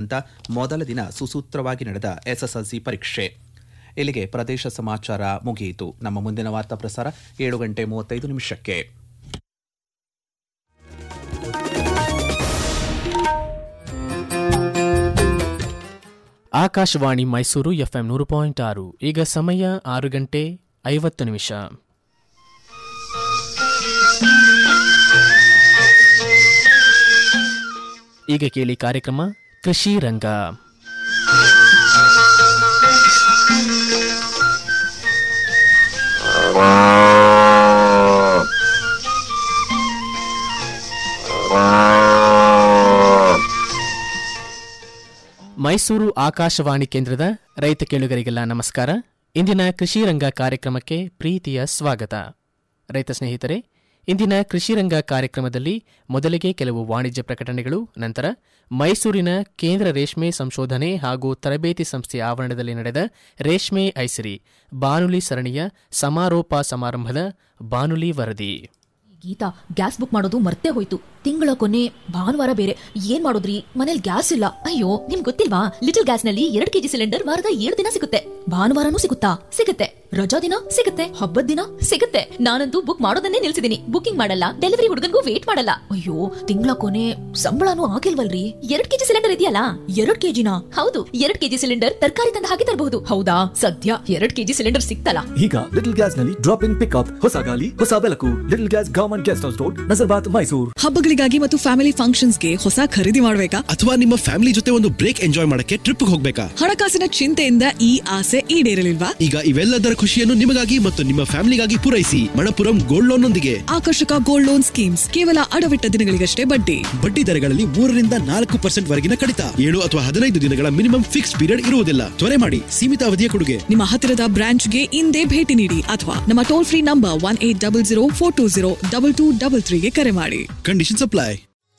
ರಾಜ್ಯಾದ್ಯಂತ ಮೊದಲ ದಿನ ಸುಸೂತ್ರವಾಗಿ ನಡೆದ ಎಸ್ಎಸ್ಎಲ್ಸಿ ಪರೀಕ್ಷೆ ಇಲ್ಲಿಗೆ ಪ್ರದೇಶ ಸಮಾಚಾರ ಮುಗಿಯಿತು ನಮ್ಮ ಮುಂದಿನ ವಾರ್ತಾ ಪ್ರಸಾರ ಏಳು ಗಂಟೆ ಮೂವತ್ತೈದು ನಿಮಿಷಕ್ಕೆ ಆಕಾಶವಾಣಿ ಮೈಸೂರು ಎಫ್ಎಂ ನೂರು ಪಾಯಿಂಟ್ ಆರು ಈಗ ಸಮಯ ಆರು ಗಂಟೆ ಐವತ್ತು ನಿಮಿಷ ಈಗ ಕೇಳಿ ಕಾರ್ಯಕ್ರಮ ಕೃಷಿ ರಂಗ ಮೈಸೂರು ಆಕಾಶವಾಣಿ ಕೇಂದ್ರದ ರೈತ ಕೇಳುಗರಿಗೆಲ್ಲ ನಮಸ್ಕಾರ ಇಂದಿನ ಕೃಷಿ ರಂಗ ಕಾರ್ಯಕ್ರಮಕ್ಕೆ ಪ್ರೀತಿಯ ಸ್ವಾಗತ ರೈತ ಸ್ನೇಹಿತರೆ ಇಂದಿನ ಕೃಷಿ ರಂಗ ಕಾರ್ಯಕ್ರಮದಲ್ಲಿ ಮೊದಲಿಗೆ ಕೆಲವು ವಾಣಿಜ್ಯ ಪ್ರಕಟಣೆಗಳು ನಂತರ ಮೈಸೂರಿನ ಕೇಂದ್ರ ರೇಷ್ಮೆ ಸಂಶೋಧನೆ ಹಾಗೂ ತರಬೇತಿ ಸಂಸ್ಥೆಯ ಆವರಣದಲ್ಲಿ ನಡೆದ ರೇಷ್ಮೆ ಐಸಿರಿ ಬಾನುಲಿ ಸರಣಿಯ ಸಮಾರೋಪ ಸಮಾರಂಭದ ಬಾನುಲಿ ವರದಿ ಗೀತಾ ಗ್ಯಾಸ್ ಬುಕ್ ಮಾಡೋದು ಮರ್ತೇ ಹೋಯ್ತು ತಿಂಗಳ ಕೊನೆ ಭಾನುವಾರ ಬೇರೆ ಏನ್ ಮಾಡೋದ್ರಿ ಮನೇಲಿ ಗ್ಯಾಸ್ ಇಲ್ಲ ಅಯ್ಯೋ ನಿಮ್ ಗೊತ್ತಿಲ್ವಾ ಲಿಟಲ್ ಗ್ಯಾಸ್ ನಲ್ಲಿ ಎರಡ್ ಕೆಜಿ ಸಿಲಿಂಡರ್ ವಾರದ ಏಳು ದಿನ ಸಿಗುತ್ತೆ ಭಾನುವಾರನೂ ಸಿಗುತ್ತಾ ಸಿಗುತ್ತೆ ರಜಾ ದಿನ ಸಿಗುತ್ತೆ ಹಬ್ಬದ ದಿನ ಸಿಗುತ್ತೆ ನಾನಂತೂ ಬುಕ್ ಮಾಡೋದನ್ನೇ ನಿಲ್ಸಿದೀನಿ ಬುಕಿಂಗ್ ಮಾಡಲ್ಲ ಡೆಲಿವರಿ ಹುಡುಗನ್ಗೂ ವೇಟ್ ಮಾಡಲ್ಲ ಅಯ್ಯೋ ತಿಂಗಳ ಕೊನೆ ಸಂಬಳನೂ ಆಗಿಲ್ವಲ್ರಿ ಎರಡ್ ಕೆಜಿ ಸಿಲಿಂಡರ್ ಇದೆಯಲ್ಲ ಎರಡ್ ಕೆಜಿನ ಹೌದು ಎರಡ್ ಕೆಜಿ ಸಿಲಿಂಡರ್ ತರಕಾರಿ ತಂದ ಹಾಗೆ ತರಬಹುದು ಹೌದಾ ಸದ್ಯ ಎರಡ್ ಕೆಜಿ ಸಿಲಿಂಡರ್ ಸಿಕ್ತಲ್ಲ ಈಗ ಲಿಟಲ್ ಗ್ಯಾಸ್ ನಲ್ಲಿ ಡ್ರಾಪ್ ಇನ್ ಪಿಕ್ಅಪ್ ಹೊಸ ಗಾಲಿ ಹೊಸ ಬೆಳಕು little gas government guest house road Nazarbad Mysuru ಹಬ್ಬಗಳಿಗಾಗಿ ಮತ್ತು ಫ್ಯಾಮಿಲಿ ಫಂಕ್ಷನ್ಸ್ಗೆ ಹೊಸ ಖರೀದಿ ಮಾಡಬೇಕಾ ಅಥವಾ ನಿಮ್ಮ ಫ್ಯಾಮಿಲಿ ಜೊತೆ ಒಂದು ಬ್ರೇಕ್ ಎಂಜಾಯ್ ಮಾಡಕ್ಕೆ ಟ್ರಿಪ್ ಹೋಗ್ಬೇಕಾ ಹಣಕಾಸಿನ ಚಿಂತೆಯಿಂದ ಈ ಆಸೆ ಈಡೇರಲಿಲ್ವಾ ಈಗ ಇವೆಲ್ಲದರ ಖುಷಿಯನ್ನು ನಿಮಗಾಗಿ ಮತ್ತು ನಿಮ್ಮ ಫ್ಯಾಮಿಲಿಗಾಗಿ ಪೂರೈಸಿ ಮಣಪುರಂ ಗೋಲ್ಡ್ ಲೋನ್ ನೊಂದಿಗೆ ಆಕರ್ಷಕ ಗೋಲ್ಡ್ ಲೋನ್ ಸ್ಕೀಮ್ಸ್ ಕೇವಲ ಅಡವಿಟ್ಟ ದಿನಗಳಿಗಷ್ಟೇ ಬಡ್ಡಿ ಬಡ್ಡಿ ದರಗಳಲ್ಲಿ ಮೂರರಿಂದ ನಾಲ್ಕು ಪರ್ಸೆಂಟ್ ವರೆಗಿನ ಕಡಿತ ಏಳು ಅಥವಾ ಹದಿನೈದು ದಿನಗಳ ಮಿನಿಮಮ್ ಫಿಕ್ಸ್ ಪೀರಿಯಡ್ ಇರುವುದಿಲ್ಲ ತ್ವರೆ ಮಾಡಿ ಸೀಮಿತ ಅವಧಿಯ ಕೊಡುಗೆ ನಿಮ್ಮ ಹತ್ತಿರದ ಬ್ರಾಂಚ್ಗೆ ಇಂದೇ ಭೇಟಿ ನೀಡಿ ಅಥವಾ ನಮ್ಮ toll free number one eight double zero four two zero double two double ತ್ರೀಗೆ ಕರೆ ಮಾಡಿ ಕಂಡೀಷನ್ ಅಪ್ಲೈ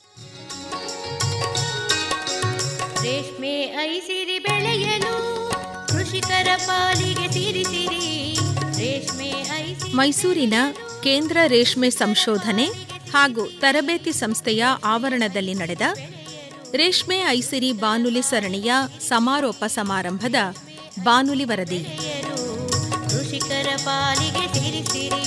ರೇಷ್ಮೆ ಐಸಿರಿ ಬೆಳೆಯಲು ಕೃಷಿಕರ ಪಾಲಿಗೆ ಸಿರಿಸಿರಿ ರೇಷ್ಮೆ ಐಸಿರಿ ಮೈಸೂರಿನ ಕೇಂದ್ರ ರೇಷ್ಮೆ ಸಂಶೋಧನೆ ಹಾಗೂ ತರಬೇತಿ ಸಂಸ್ಥೆಯ ಆವರಣದಲ್ಲಿ ನಡೆದ ರೇಷ್ಮೆ ಐಸಿರಿ ಬಾನುಲಿ ಸರಣಿಯ ಸಮಾರೋಪ ಸಮಾರಂಭದ ಬಾನುಲಿ ವರದಿ ಕೃಷಿಕರ ಪಾಲಿಗೆ ಸಿರಿಸಿರಿ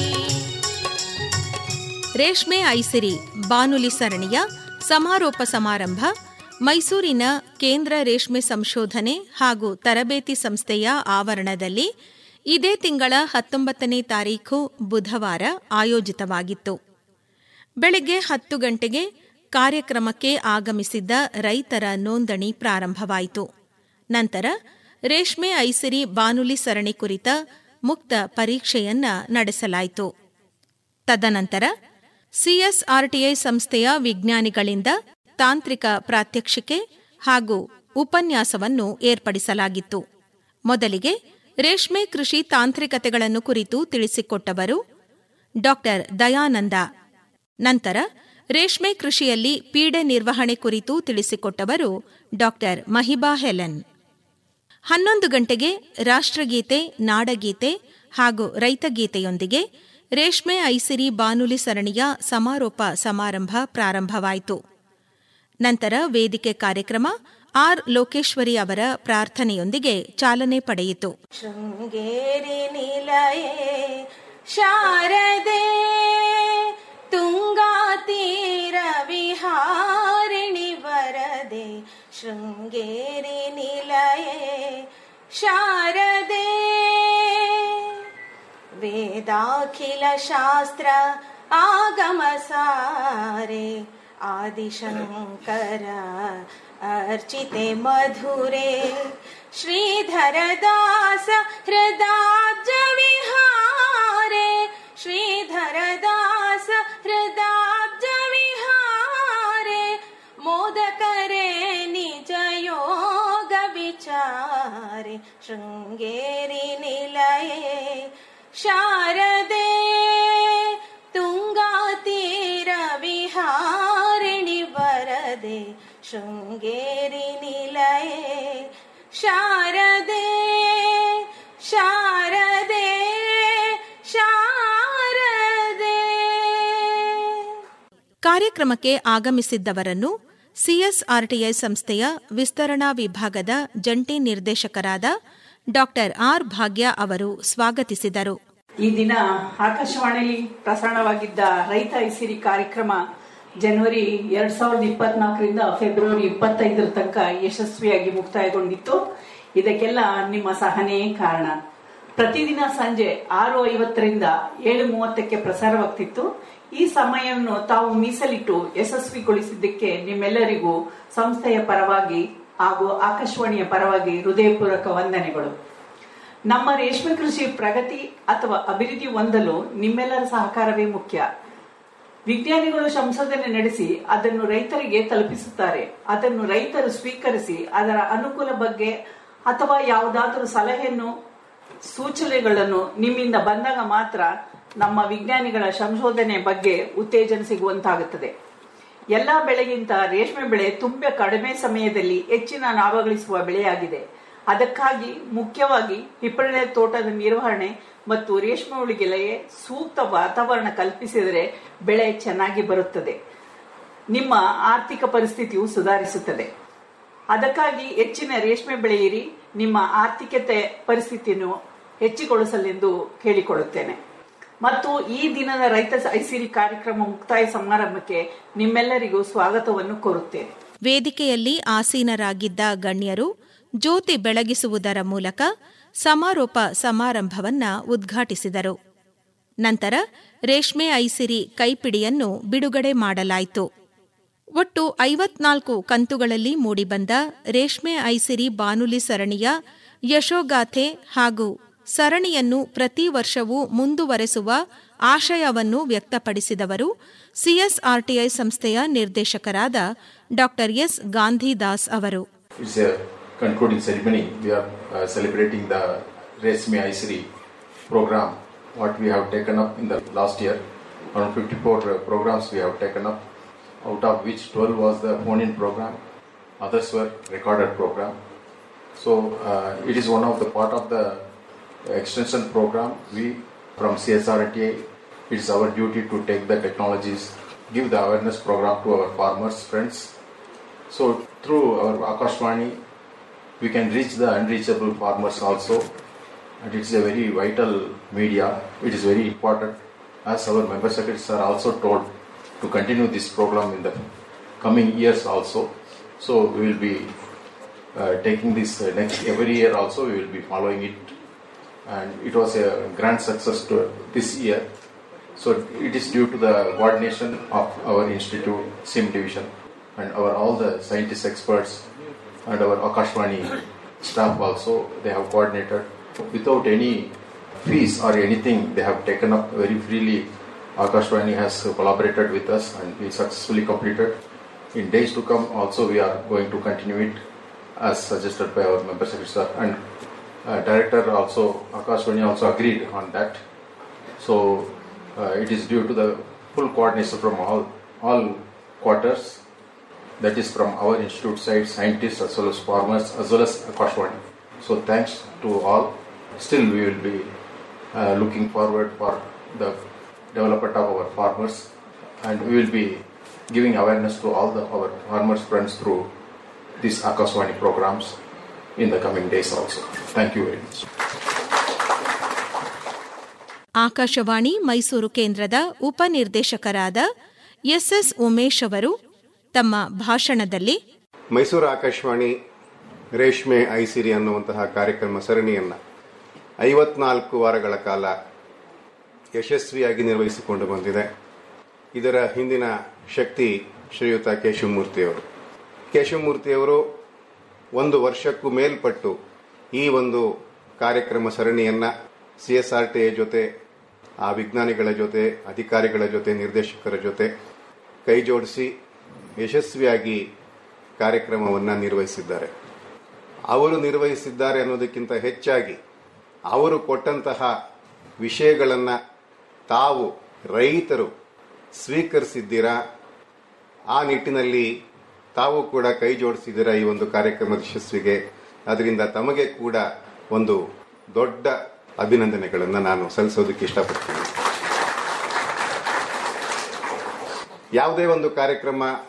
ರೇಷ್ಮೆ ಐಸಿರಿ ಬಾನುಲಿ ಸರಣಿಯ ಸಮಾರೋಪ ಸಮಾರಂಭ ಮೈಸೂರಿನ ಕೇಂದ್ರ ರೇಷ್ಮೆ ಸಂಶೋಧನೆ ಹಾಗೂ ತರಬೇತಿ ಸಂಸ್ಥೆಯ ಆವರಣದಲ್ಲಿ ಇದೇ ತಿಂಗಳ ಹತ್ತೊಂಬತ್ತನೇ ತಾರೀಖು ಬುಧವಾರ ಆಯೋಜಿತವಾಗಿತ್ತು ಬೆಳಗ್ಗೆ ಹತ್ತು ಗಂಟೆಗೆ ಕಾರ್ಯಕ್ರಮಕ್ಕೆ ಆಗಮಿಸಿದ್ದ ರೈತರ ನೋಂದಣಿ ಪ್ರಾರಂಭವಾಯಿತು ನಂತರ ರೇಷ್ಮೆ ಐಸಿರಿ ಬಾನುಲಿ ಸರಣಿ ಕುರಿತ ಮುಕ್ತ ಪರೀಕ್ಷೆಯನ್ನ ನಡೆಸಲಾಯಿತು ತದನಂತರ ಸಿಎಸ್ಆರ್ಟಿಐ ಸಂಸ್ಥೆಯ ವಿಜ್ಞಾನಿಗಳಿಂದ ತಾಂತ್ರಿಕ ಪ್ರಾತ್ಯಕ್ಷಿಕೆ ಹಾಗೂ ಉಪನ್ಯಾಸವನ್ನು ಏರ್ಪಡಿಸಲಾಗಿತ್ತು ಮೊದಲಿಗೆ ರೇಷ್ಮೆ ಕೃಷಿ ತಾಂತ್ರಿಕತೆಗಳನ್ನು ಕುರಿತು ತಿಳಿಸಿಕೊಟ್ಟವರು ಡಾಕ್ಟರ್ ದಯಾನಂದ ನಂತರ ರೇಷ್ಮೆ ಕೃಷಿಯಲ್ಲಿ ಪೀಡೆ ನಿರ್ವಹಣೆ ಕುರಿತು ತಿಳಿಸಿಕೊಟ್ಟವರು ಡಾಕ್ಟರ್ ಮಹಿಬಾ ಹೆಲೆನ್ ಹನ್ನೊಂದು ಗಂಟೆಗೆ ರಾಷ್ಟ್ರಗೀತೆ ನಾಡಗೀತೆ ಹಾಗೂ ರೈತಗೀತೆಯೊಂದಿಗೆ ರೇಷ್ಮೆ ಐಸಿರಿ ಬಾನುಲಿ ಸರಣಿಯ ಸಮಾರೋಪ ಸಮಾರಂಭ ಪ್ರಾರಂಭವಾಯಿತು ನಂತರ ವೇದಿಕೆ ಕಾರ್ಯಕ್ರಮ ಆರ್ ಲೋಕೇಶ್ವರಿ ಅವರ ಪ್ರಾರ್ಥನೆಯೊಂದಿಗೆ ಚಾಲನೆ ಪಡೆಯಿತು ಶೃಂಗೇರಿ ನಿಲಯೇ ಶಾರದೆ ತುಂಗಾ ತೀರ ವಿಹಾರಿಣಿ ವರದೆ ಶೃಂಗೇರಿ ನಿಲಯೇ ಶಾರದೆ ವೇದಾಖಿಲ ಶಾಸ್ತ್ರ ಆಗಮ ಸಾರೆ ಆದಿಶಂಕರ अर्चिते मधुरे श्रीधरदास हृदाब्ज विहारे श्रीधरदास हृदाब्ज विहारे मोदकरे निज योग विचारे शृङ्गेरि निलये शारदे तुङ्गातीर विहारिणि वरदे ಶೃಂಗೇರಿ ನಿಲಯೇ ಶಾರದೆ ಶಾರದೆ ಶಾರದೆ ಕಾರ್ಯಕ್ರಮಕ್ಕೆ ಆಗಮಿಸಿದ್ದವರನ್ನು ಸಿಎಸ್ಆರ್ಟಿಐ ಸಂಸ್ಥೆಯ ವಿಸ್ತರಣಾ ವಿಭಾಗದ ಜಂಟಿ ನಿರ್ದೇಶಕರಾದ ಡಾ ಆರ್ ಭಾಗ್ಯ ಅವರು ಸ್ವಾಗತಿಸಿದರು ಈ ದಿನ ಆಕಾಶವಾಣಿಯಲ್ಲಿ ಪ್ರಸಾರವಾಗಿದ್ದ ರೈತ ಐಸಿರಿ ಕಾರ್ಯಕ್ರಮ ಜನವರಿ ಎರಡ್ ಸಾವಿರದ ಇಪ್ಪತ್ನಾಲ್ಕರಿಂದ ಫೆಬ್ರವರಿ ಇಪ್ಪತ್ತೈದರ ತನಕ ಯಶಸ್ವಿಯಾಗಿ ಮುಕ್ತಾಯಗೊಂಡಿತ್ತು ಇದಕ್ಕೆಲ್ಲ ನಿಮ್ಮ ಸಹನೆಯೇ ಕಾರಣ ಪ್ರತಿದಿನ ಸಂಜೆ ಆರು ಐವತ್ತರಿಂದ ಏಳು ಮೂವತ್ತಕ್ಕೆ ಪ್ರಸಾರವಾಗ್ತಿತ್ತು ಈ ಸಮಯವನ್ನು ತಾವು ಮೀಸಲಿಟ್ಟು ಯಶಸ್ವಿಗೊಳಿಸಿದ್ದಕ್ಕೆ ನಿಮ್ಮೆಲ್ಲರಿಗೂ ಸಂಸ್ಥೆಯ ಪರವಾಗಿ ಹಾಗೂ ಆಕಾಶವಾಣಿಯ ಪರವಾಗಿ ಹೃದಯಪೂರ್ವಕ ವಂದನೆಗಳು ನಮ್ಮ ರೇಷ್ಮೆ ಕೃಷಿ ಪ್ರಗತಿ ಅಥವಾ ಅಭಿವೃದ್ಧಿ ಹೊಂದಲು ನಿಮ್ಮೆಲ್ಲರ ಸಹಕಾರವೇ ಮುಖ್ಯ ವಿಜ್ಞಾನಿಗಳು ಸಂಶೋಧನೆ ನಡೆಸಿ ಅದನ್ನು ರೈತರಿಗೆ ತಲುಪಿಸುತ್ತಾರೆ ಅದನ್ನು ರೈತರು ಸ್ವೀಕರಿಸಿ ಅದರ ಅನುಕೂಲ ಬಗ್ಗೆ ಅಥವಾ ಯಾವುದಾದರೂ ಸಲಹೆಯನ್ನು ಸೂಚನೆಗಳನ್ನು ನಿಮ್ಮಿಂದ ಬಂದಾಗ ಮಾತ್ರ ನಮ್ಮ ವಿಜ್ಞಾನಿಗಳ ಸಂಶೋಧನೆ ಬಗ್ಗೆ ಉತ್ತೇಜನ ಸಿಗುವಂತಾಗುತ್ತದೆ ಎಲ್ಲಾ ಬೆಳೆಗಿಂತ ರೇಷ್ಮೆ ಬೆಳೆ ತುಂಬಾ ಕಡಿಮೆ ಸಮಯದಲ್ಲಿ ಹೆಚ್ಚಿನ ಲಾಭ ಗಳಿಸುವ ಬೆಳೆಯಾಗಿದೆ ಅದಕ್ಕಾಗಿ ಮುಖ್ಯವಾಗಿ ಹಿಪ್ಪಳೆ ತೋಟದ ನಿರ್ವಹಣೆ ಮತ್ತು ರೇಷ್ಮೆ ಉಳಿಗೆಲೆಗೆ ಸೂಕ್ತ ವಾತಾವರಣ ಕಲ್ಪಿಸಿದರೆ ಬೆಳೆ ಚೆನ್ನಾಗಿ ಬರುತ್ತದೆ ನಿಮ್ಮ ಆರ್ಥಿಕ ಪರಿಸ್ಥಿತಿಯು ಸುಧಾರಿಸುತ್ತದೆ ಅದಕ್ಕಾಗಿ ಹೆಚ್ಚಿನ ರೇಷ್ಮೆ ಬೆಳೆಯಿರಿ ನಿಮ್ಮ ಆರ್ಥಿಕತೆ ಪರಿಸ್ಥಿತಿಯನ್ನು ಹೆಚ್ಚಿಗೊಳಿಸಲೆಂದು ಕೇಳಿಕೊಳ್ಳುತ್ತೇನೆ ಮತ್ತು ಈ ದಿನದ ರೈತ ಐಸಿರಿ ಕಾರ್ಯಕ್ರಮ ಮುಕ್ತಾಯ ಸಮಾರಂಭಕ್ಕೆ ನಿಮ್ಮೆಲ್ಲರಿಗೂ ಸ್ವಾಗತವನ್ನು ಕೋರುತ್ತೇನೆ ವೇದಿಕೆಯಲ್ಲಿ ಆಸೀನರಾಗಿದ್ದ ಗಣ್ಯರು ಜ್ಯೋತಿ ಬೆಳಗಿಸುವುದರ ಮೂಲಕ ಸಮಾರೋಪ ಸಮಾರಂಭವನ್ನ ಉದ್ಘಾಟಿಸಿದರು ನಂತರ ರೇಷ್ಮೆ ಐಸಿರಿ ಕೈಪಿಡಿಯನ್ನು ಬಿಡುಗಡೆ ಮಾಡಲಾಯಿತು ಒಟ್ಟು ಐವತ್ನಾಲ್ಕು ಕಂತುಗಳಲ್ಲಿ ಮೂಡಿಬಂದ ರೇಷ್ಮೆ ಐಸಿರಿ ಬಾನುಲಿ ಸರಣಿಯ ಯಶೋಗಾಥೆ ಹಾಗೂ ಸರಣಿಯನ್ನು ಪ್ರತಿ ವರ್ಷವೂ ಮುಂದುವರೆಸುವ ಆಶಯವನ್ನು ವ್ಯಕ್ತಪಡಿಸಿದವರು ಸಿಎಸ್ಆರ್ಟಿಐ ಸಂಸ್ಥೆಯ ನಿರ್ದೇಶಕರಾದ ಡಾ ಎಸ್ ಗಾಂಧಿದಾಸ್ ಅವರು It's a concluding ceremony. We are uh, celebrating the Resme Aisri program, what we have taken up in the last year. Around 54 uh, programs we have taken up, out of which 12 was the phone-in program, others were recorded program. So uh, it is one of the part of the extension program. We from CSRTA, it is our duty to take the technologies, give the awareness program to our farmers, friends, so through our Akashvani, we can reach the unreachable farmers also, and it's a very vital media. It is very important, as our member secretaries are also told to continue this program in the coming years also. So we will be uh, taking this uh, next every year also. We will be following it, and it was a grand success to this year. So it is due to the coordination of our institute, SIM division, and our all the scientists, experts, and our Akashvani staff also. They have coordinated without any fees or anything. They have taken up very freely. Akashvani has collaborated with us, and we successfully completed. In days to come, also we are going to continue it as suggested by our member secretary sir. and uh, director also Akashvani also agreed on that. So uh, it is due to the full coordination from all all quarters. That is from our institute side, scientists as well as farmers as well as Akashvani. So thanks to all. Still, we will be uh, looking forward for the development of our farmers, and we will be giving awareness to all the our farmers friends through these Akashvani programs in the coming days also. Thank you very much. Akashvani Mysuru ಕೇಂದ್ರದ ಉಪನಿರ್ದೇಶಕರಾದ S S Umesh ಅವರು ತಮ್ಮ ಭಾಷಣದಲ್ಲಿ ಮೈಸೂರು ಆಕಾಶವಾಣಿ ರೇಷ್ಮೆ ಐಸಿರಿ ಅನ್ನುವಂತಹ ಕಾರ್ಯಕ್ರಮ ಸರಣಿಯನ್ನು ಐವತ್ನಾಲ್ಕು ವಾರಗಳ ಕಾಲ ಯಶಸ್ವಿಯಾಗಿ ನಿರ್ವಹಿಸಿಕೊಂಡು ಬಂದಿದೆ ಇದರ ಹಿಂದಿನ ಶಕ್ತಿ ಶ್ರೀಯುತ ಕೇಶವಮೂರ್ತಿಯವರು ಕೇಶವಮೂರ್ತಿಯವರು ಒಂದು ವರ್ಷಕ್ಕೂ ಮೇಲ್ಪಟ್ಟು ಈ ಒಂದು ಕಾರ್ಯಕ್ರಮ ಸರಣಿಯನ್ನು ಸಿ ಎಸ್ ಆರ್ ಟಿ ಜೊತೆ ಆ ವಿಜ್ಞಾನಿಗಳ ಜೊತೆ ಅಧಿಕಾರಿಗಳ ಜೊತೆ ನಿರ್ದೇಶಕರ ಜೊತೆ ಕೈ ಜೋಡಿಸಿ ಯಶಸ್ವಿಯಾಗಿ ಕಾರ್ಯಕ್ರಮವನ್ನು ನಿರ್ವಹಿಸಿದ್ದಾರೆ ಅವರು ನಿರ್ವಹಿಸಿದ್ದಾರೆ ಅನ್ನೋದಕ್ಕಿಂತ ಹೆಚ್ಚಾಗಿ ಅವರು ಕೊಟ್ಟಂತಹ ವಿಷಯಗಳನ್ನು ತಾವು ರೈತರು ಸ್ವೀಕರಿಸಿದ್ದೀರಾ ಆ ನಿಟ್ಟಿನಲ್ಲಿ ತಾವು ಕೂಡ ಕೈ ಜೋಡಿಸಿದ್ದೀರಾ ಈ ಒಂದು ಕಾರ್ಯಕ್ರಮದ ಯಶಸ್ವಿಗೆ ಅದರಿಂದ ತಮಗೆ ಕೂಡ ಒಂದು ದೊಡ್ಡ ಅಭಿನಂದನೆಗಳನ್ನು ನಾನು ಸಲ್ಲಿಸೋದಕ್ಕೆ ಇಷ್ಟಪಡ್ತೀನಿ ಯಾವುದೇ ಒಂದು ಕಾರ್ಯಕ್ರಮ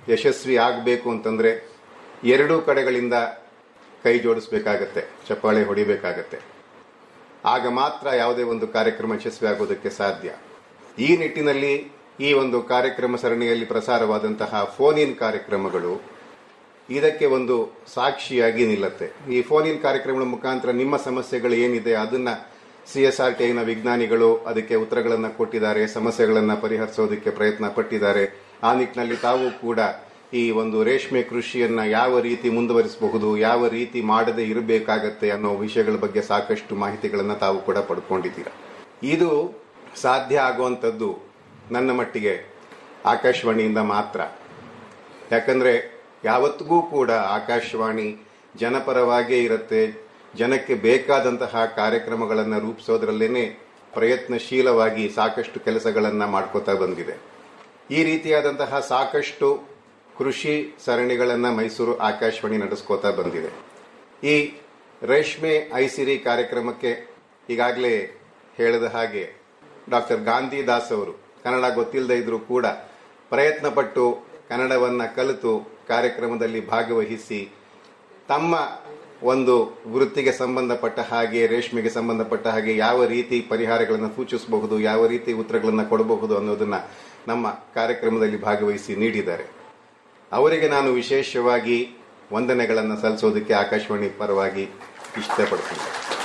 ಯಶಸ್ವಿ ಆಗಬೇಕು ಅಂತಂದ್ರೆ ಎರಡೂ ಕಡೆಗಳಿಂದ ಕೈ ಜೋಡಿಸ್ಬೇಕಾಗತ್ತೆ ಚಪ್ಪಾಳೆ ಹೊಡಿಬೇಕಾಗತ್ತೆ ಆಗ ಮಾತ್ರ ಯಾವುದೇ ಒಂದು ಕಾರ್ಯಕ್ರಮ ಯಶಸ್ವಿ ಆಗೋದಕ್ಕೆ ಸಾಧ್ಯ ಈ ನಿಟ್ಟಿನಲ್ಲಿ ಈ ಒಂದು ಕಾರ್ಯಕ್ರಮ ಸರಣಿಯಲ್ಲಿ ಪ್ರಸಾರವಾದಂತಹ ಫೋನ್ ಇನ್ ಕಾರ್ಯಕ್ರಮಗಳು ಇದಕ್ಕೆ ಒಂದು ಸಾಕ್ಷಿಯಾಗಿ ನಿಲ್ಲತ್ತೆ ಈ ಫೋನ್ ಇನ್ ಕಾರ್ಯಕ್ರಮಗಳ ಮುಖಾಂತರ ನಿಮ್ಮ ಸಮಸ್ಯೆಗಳು ಏನಿದೆ ಅದನ್ನ ಸಿ ಎಸ್ ಆರ್ ಟಿಐನ ವಿಜ್ಞಾನಿಗಳು ಅದಕ್ಕೆ ಉತ್ತರಗಳನ್ನು ಕೊಟ್ಟಿದ್ದಾರೆ ಸಮಸ್ಯೆಗಳನ್ನು ಪರಿಹರಿಸೋದಕ್ಕೆ ಪ್ರಯತ್ನ ಪಟ್ಟಿದ್ದಾರೆ ಆ ನಿಟ್ಟಿನಲ್ಲಿ ತಾವು ಕೂಡ ಈ ಒಂದು ರೇಷ್ಮೆ ಕೃಷಿಯನ್ನ ಯಾವ ರೀತಿ ಮುಂದುವರಿಸಬಹುದು ಯಾವ ರೀತಿ ಮಾಡದೆ ಇರಬೇಕಾಗತ್ತೆ ಅನ್ನೋ ವಿಷಯಗಳ ಬಗ್ಗೆ ಸಾಕಷ್ಟು ಮಾಹಿತಿಗಳನ್ನು ತಾವು ಕೂಡ ಪಡ್ಕೊಂಡಿದ್ದೀರಾ ಇದು ಸಾಧ್ಯ ಆಗುವಂಥದ್ದು ನನ್ನ ಮಟ್ಟಿಗೆ ಆಕಾಶವಾಣಿಯಿಂದ ಮಾತ್ರ ಯಾಕಂದ್ರೆ ಯಾವತ್ತಿಗೂ ಕೂಡ ಆಕಾಶವಾಣಿ ಜನಪರವಾಗೇ ಇರುತ್ತೆ ಜನಕ್ಕೆ ಬೇಕಾದಂತಹ ಕಾರ್ಯಕ್ರಮಗಳನ್ನು ರೂಪಿಸೋದ್ರಲ್ಲೇನೆ ಪ್ರಯತ್ನಶೀಲವಾಗಿ ಸಾಕಷ್ಟು ಕೆಲಸಗಳನ್ನ ಮಾಡ್ಕೋತಾ ಬಂದಿದೆ ಈ ರೀತಿಯಾದಂತಹ ಸಾಕಷ್ಟು ಕೃಷಿ ಸರಣಿಗಳನ್ನ ಮೈಸೂರು ಆಕಾಶವಾಣಿ ನಡೆಸ್ಕೋತಾ ಬಂದಿದೆ ಈ ರೇಷ್ಮೆ ಐಸಿರಿ ಕಾರ್ಯಕ್ರಮಕ್ಕೆ ಈಗಾಗಲೇ ಹೇಳಿದ ಹಾಗೆ ಡಾಕ್ಟರ್ ಗಾಂಧಿ ದಾಸ್ ಅವರು ಕನ್ನಡ ಗೊತ್ತಿಲ್ಲದೆ ಇದ್ರೂ ಕೂಡ ಪ್ರಯತ್ನ ಪಟ್ಟು ಕನ್ನಡವನ್ನ ಕಲಿತು ಕಾರ್ಯಕ್ರಮದಲ್ಲಿ ಭಾಗವಹಿಸಿ ತಮ್ಮ ಒಂದು ವೃತ್ತಿಗೆ ಸಂಬಂಧಪಟ್ಟ ಹಾಗೆ ರೇಷ್ಮೆಗೆ ಸಂಬಂಧಪಟ್ಟ ಹಾಗೆ ಯಾವ ರೀತಿ ಪರಿಹಾರಗಳನ್ನು ಸೂಚಿಸಬಹುದು ಯಾವ ರೀತಿ ಉತ್ತರಗಳನ್ನು ಕೊಡಬಹುದು ಅನ್ನೋದನ್ನ ನಮ್ಮ ಕಾರ್ಯಕ್ರಮದಲ್ಲಿ ಭಾಗವಹಿಸಿ ನೀಡಿದ್ದಾರೆ ಅವರಿಗೆ ನಾನು ವಿಶೇಷವಾಗಿ ವಂದನೆಗಳನ್ನು ಸಲ್ಲಿಸೋದಕ್ಕೆ ಆಕಾಶವಾಣಿ ಪರವಾಗಿ ಇಷ್ಟಪಡ್ತೀನಿ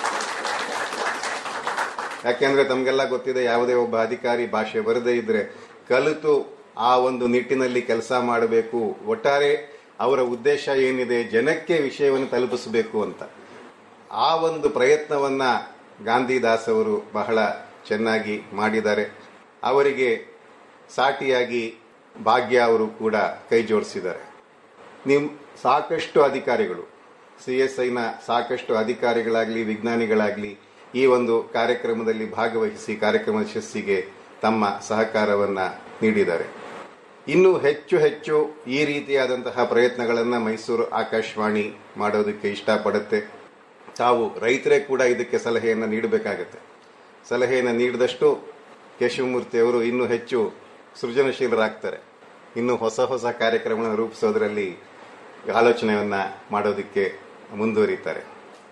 ಯಾಕೆಂದ್ರೆ ತಮಗೆಲ್ಲ ಗೊತ್ತಿದೆ ಯಾವುದೇ ಒಬ್ಬ ಅಧಿಕಾರಿ ಭಾಷೆ ಬರದೇ ಇದ್ರೆ ಕಲಿತು ಆ ಒಂದು ನಿಟ್ಟಿನಲ್ಲಿ ಕೆಲಸ ಮಾಡಬೇಕು ಒಟ್ಟಾರೆ ಅವರ ಉದ್ದೇಶ ಏನಿದೆ ಜನಕ್ಕೆ ವಿಷಯವನ್ನು ತಲುಪಿಸಬೇಕು ಅಂತ ಆ ಒಂದು ಪ್ರಯತ್ನವನ್ನ ಗಾಂಧಿದಾಸ್ ಅವರು ಬಹಳ ಚೆನ್ನಾಗಿ ಮಾಡಿದ್ದಾರೆ ಅವರಿಗೆ ಸಾಟಿಯಾಗಿ ಭಾಗ್ಯ ಅವರು ಕೂಡ ಕೈ ಜೋಡಿಸಿದ್ದಾರೆ ನಿಮ್ ಸಾಕಷ್ಟು ಅಧಿಕಾರಿಗಳು ಸಿ ಎಸ್ ಐನ ಸಾಕಷ್ಟು ಅಧಿಕಾರಿಗಳಾಗ್ಲಿ ವಿಜ್ಞಾನಿಗಳಾಗ್ಲಿ ಈ ಒಂದು ಕಾರ್ಯಕ್ರಮದಲ್ಲಿ ಭಾಗವಹಿಸಿ ಕಾರ್ಯಕ್ರಮದ ಯಶಸ್ಸಿಗೆ ತಮ್ಮ ಸಹಕಾರವನ್ನ ನೀಡಿದ್ದಾರೆ ಇನ್ನು ಹೆಚ್ಚು ಹೆಚ್ಚು ಈ ರೀತಿಯಾದಂತಹ ಪ್ರಯತ್ನಗಳನ್ನ ಮೈಸೂರು ಆಕಾಶವಾಣಿ ಮಾಡೋದಕ್ಕೆ ಇಷ್ಟಪಡುತ್ತೆ ತಾವು ರೈತರೇ ಕೂಡ ಇದಕ್ಕೆ ಸಲಹೆಯನ್ನು ನೀಡಬೇಕಾಗತ್ತೆ ಸಲಹೆಯನ್ನು ನೀಡಿದಷ್ಟು ಕೇಶವಮೂರ್ತಿ ಅವರು ಇನ್ನೂ ಹೆಚ್ಚು ಸೃಜನಶೀಲರಾಗ್ತಾರೆ ಇನ್ನು ಹೊಸ ಹೊಸ ಕಾರ್ಯಕ್ರಮಗಳನ್ನು ರೂಪಿಸೋದ್ರಲ್ಲಿ ಆಲೋಚನೆಯನ್ನ ಮಾಡೋದಕ್ಕೆ ಮುಂದುವರಿತಾರೆ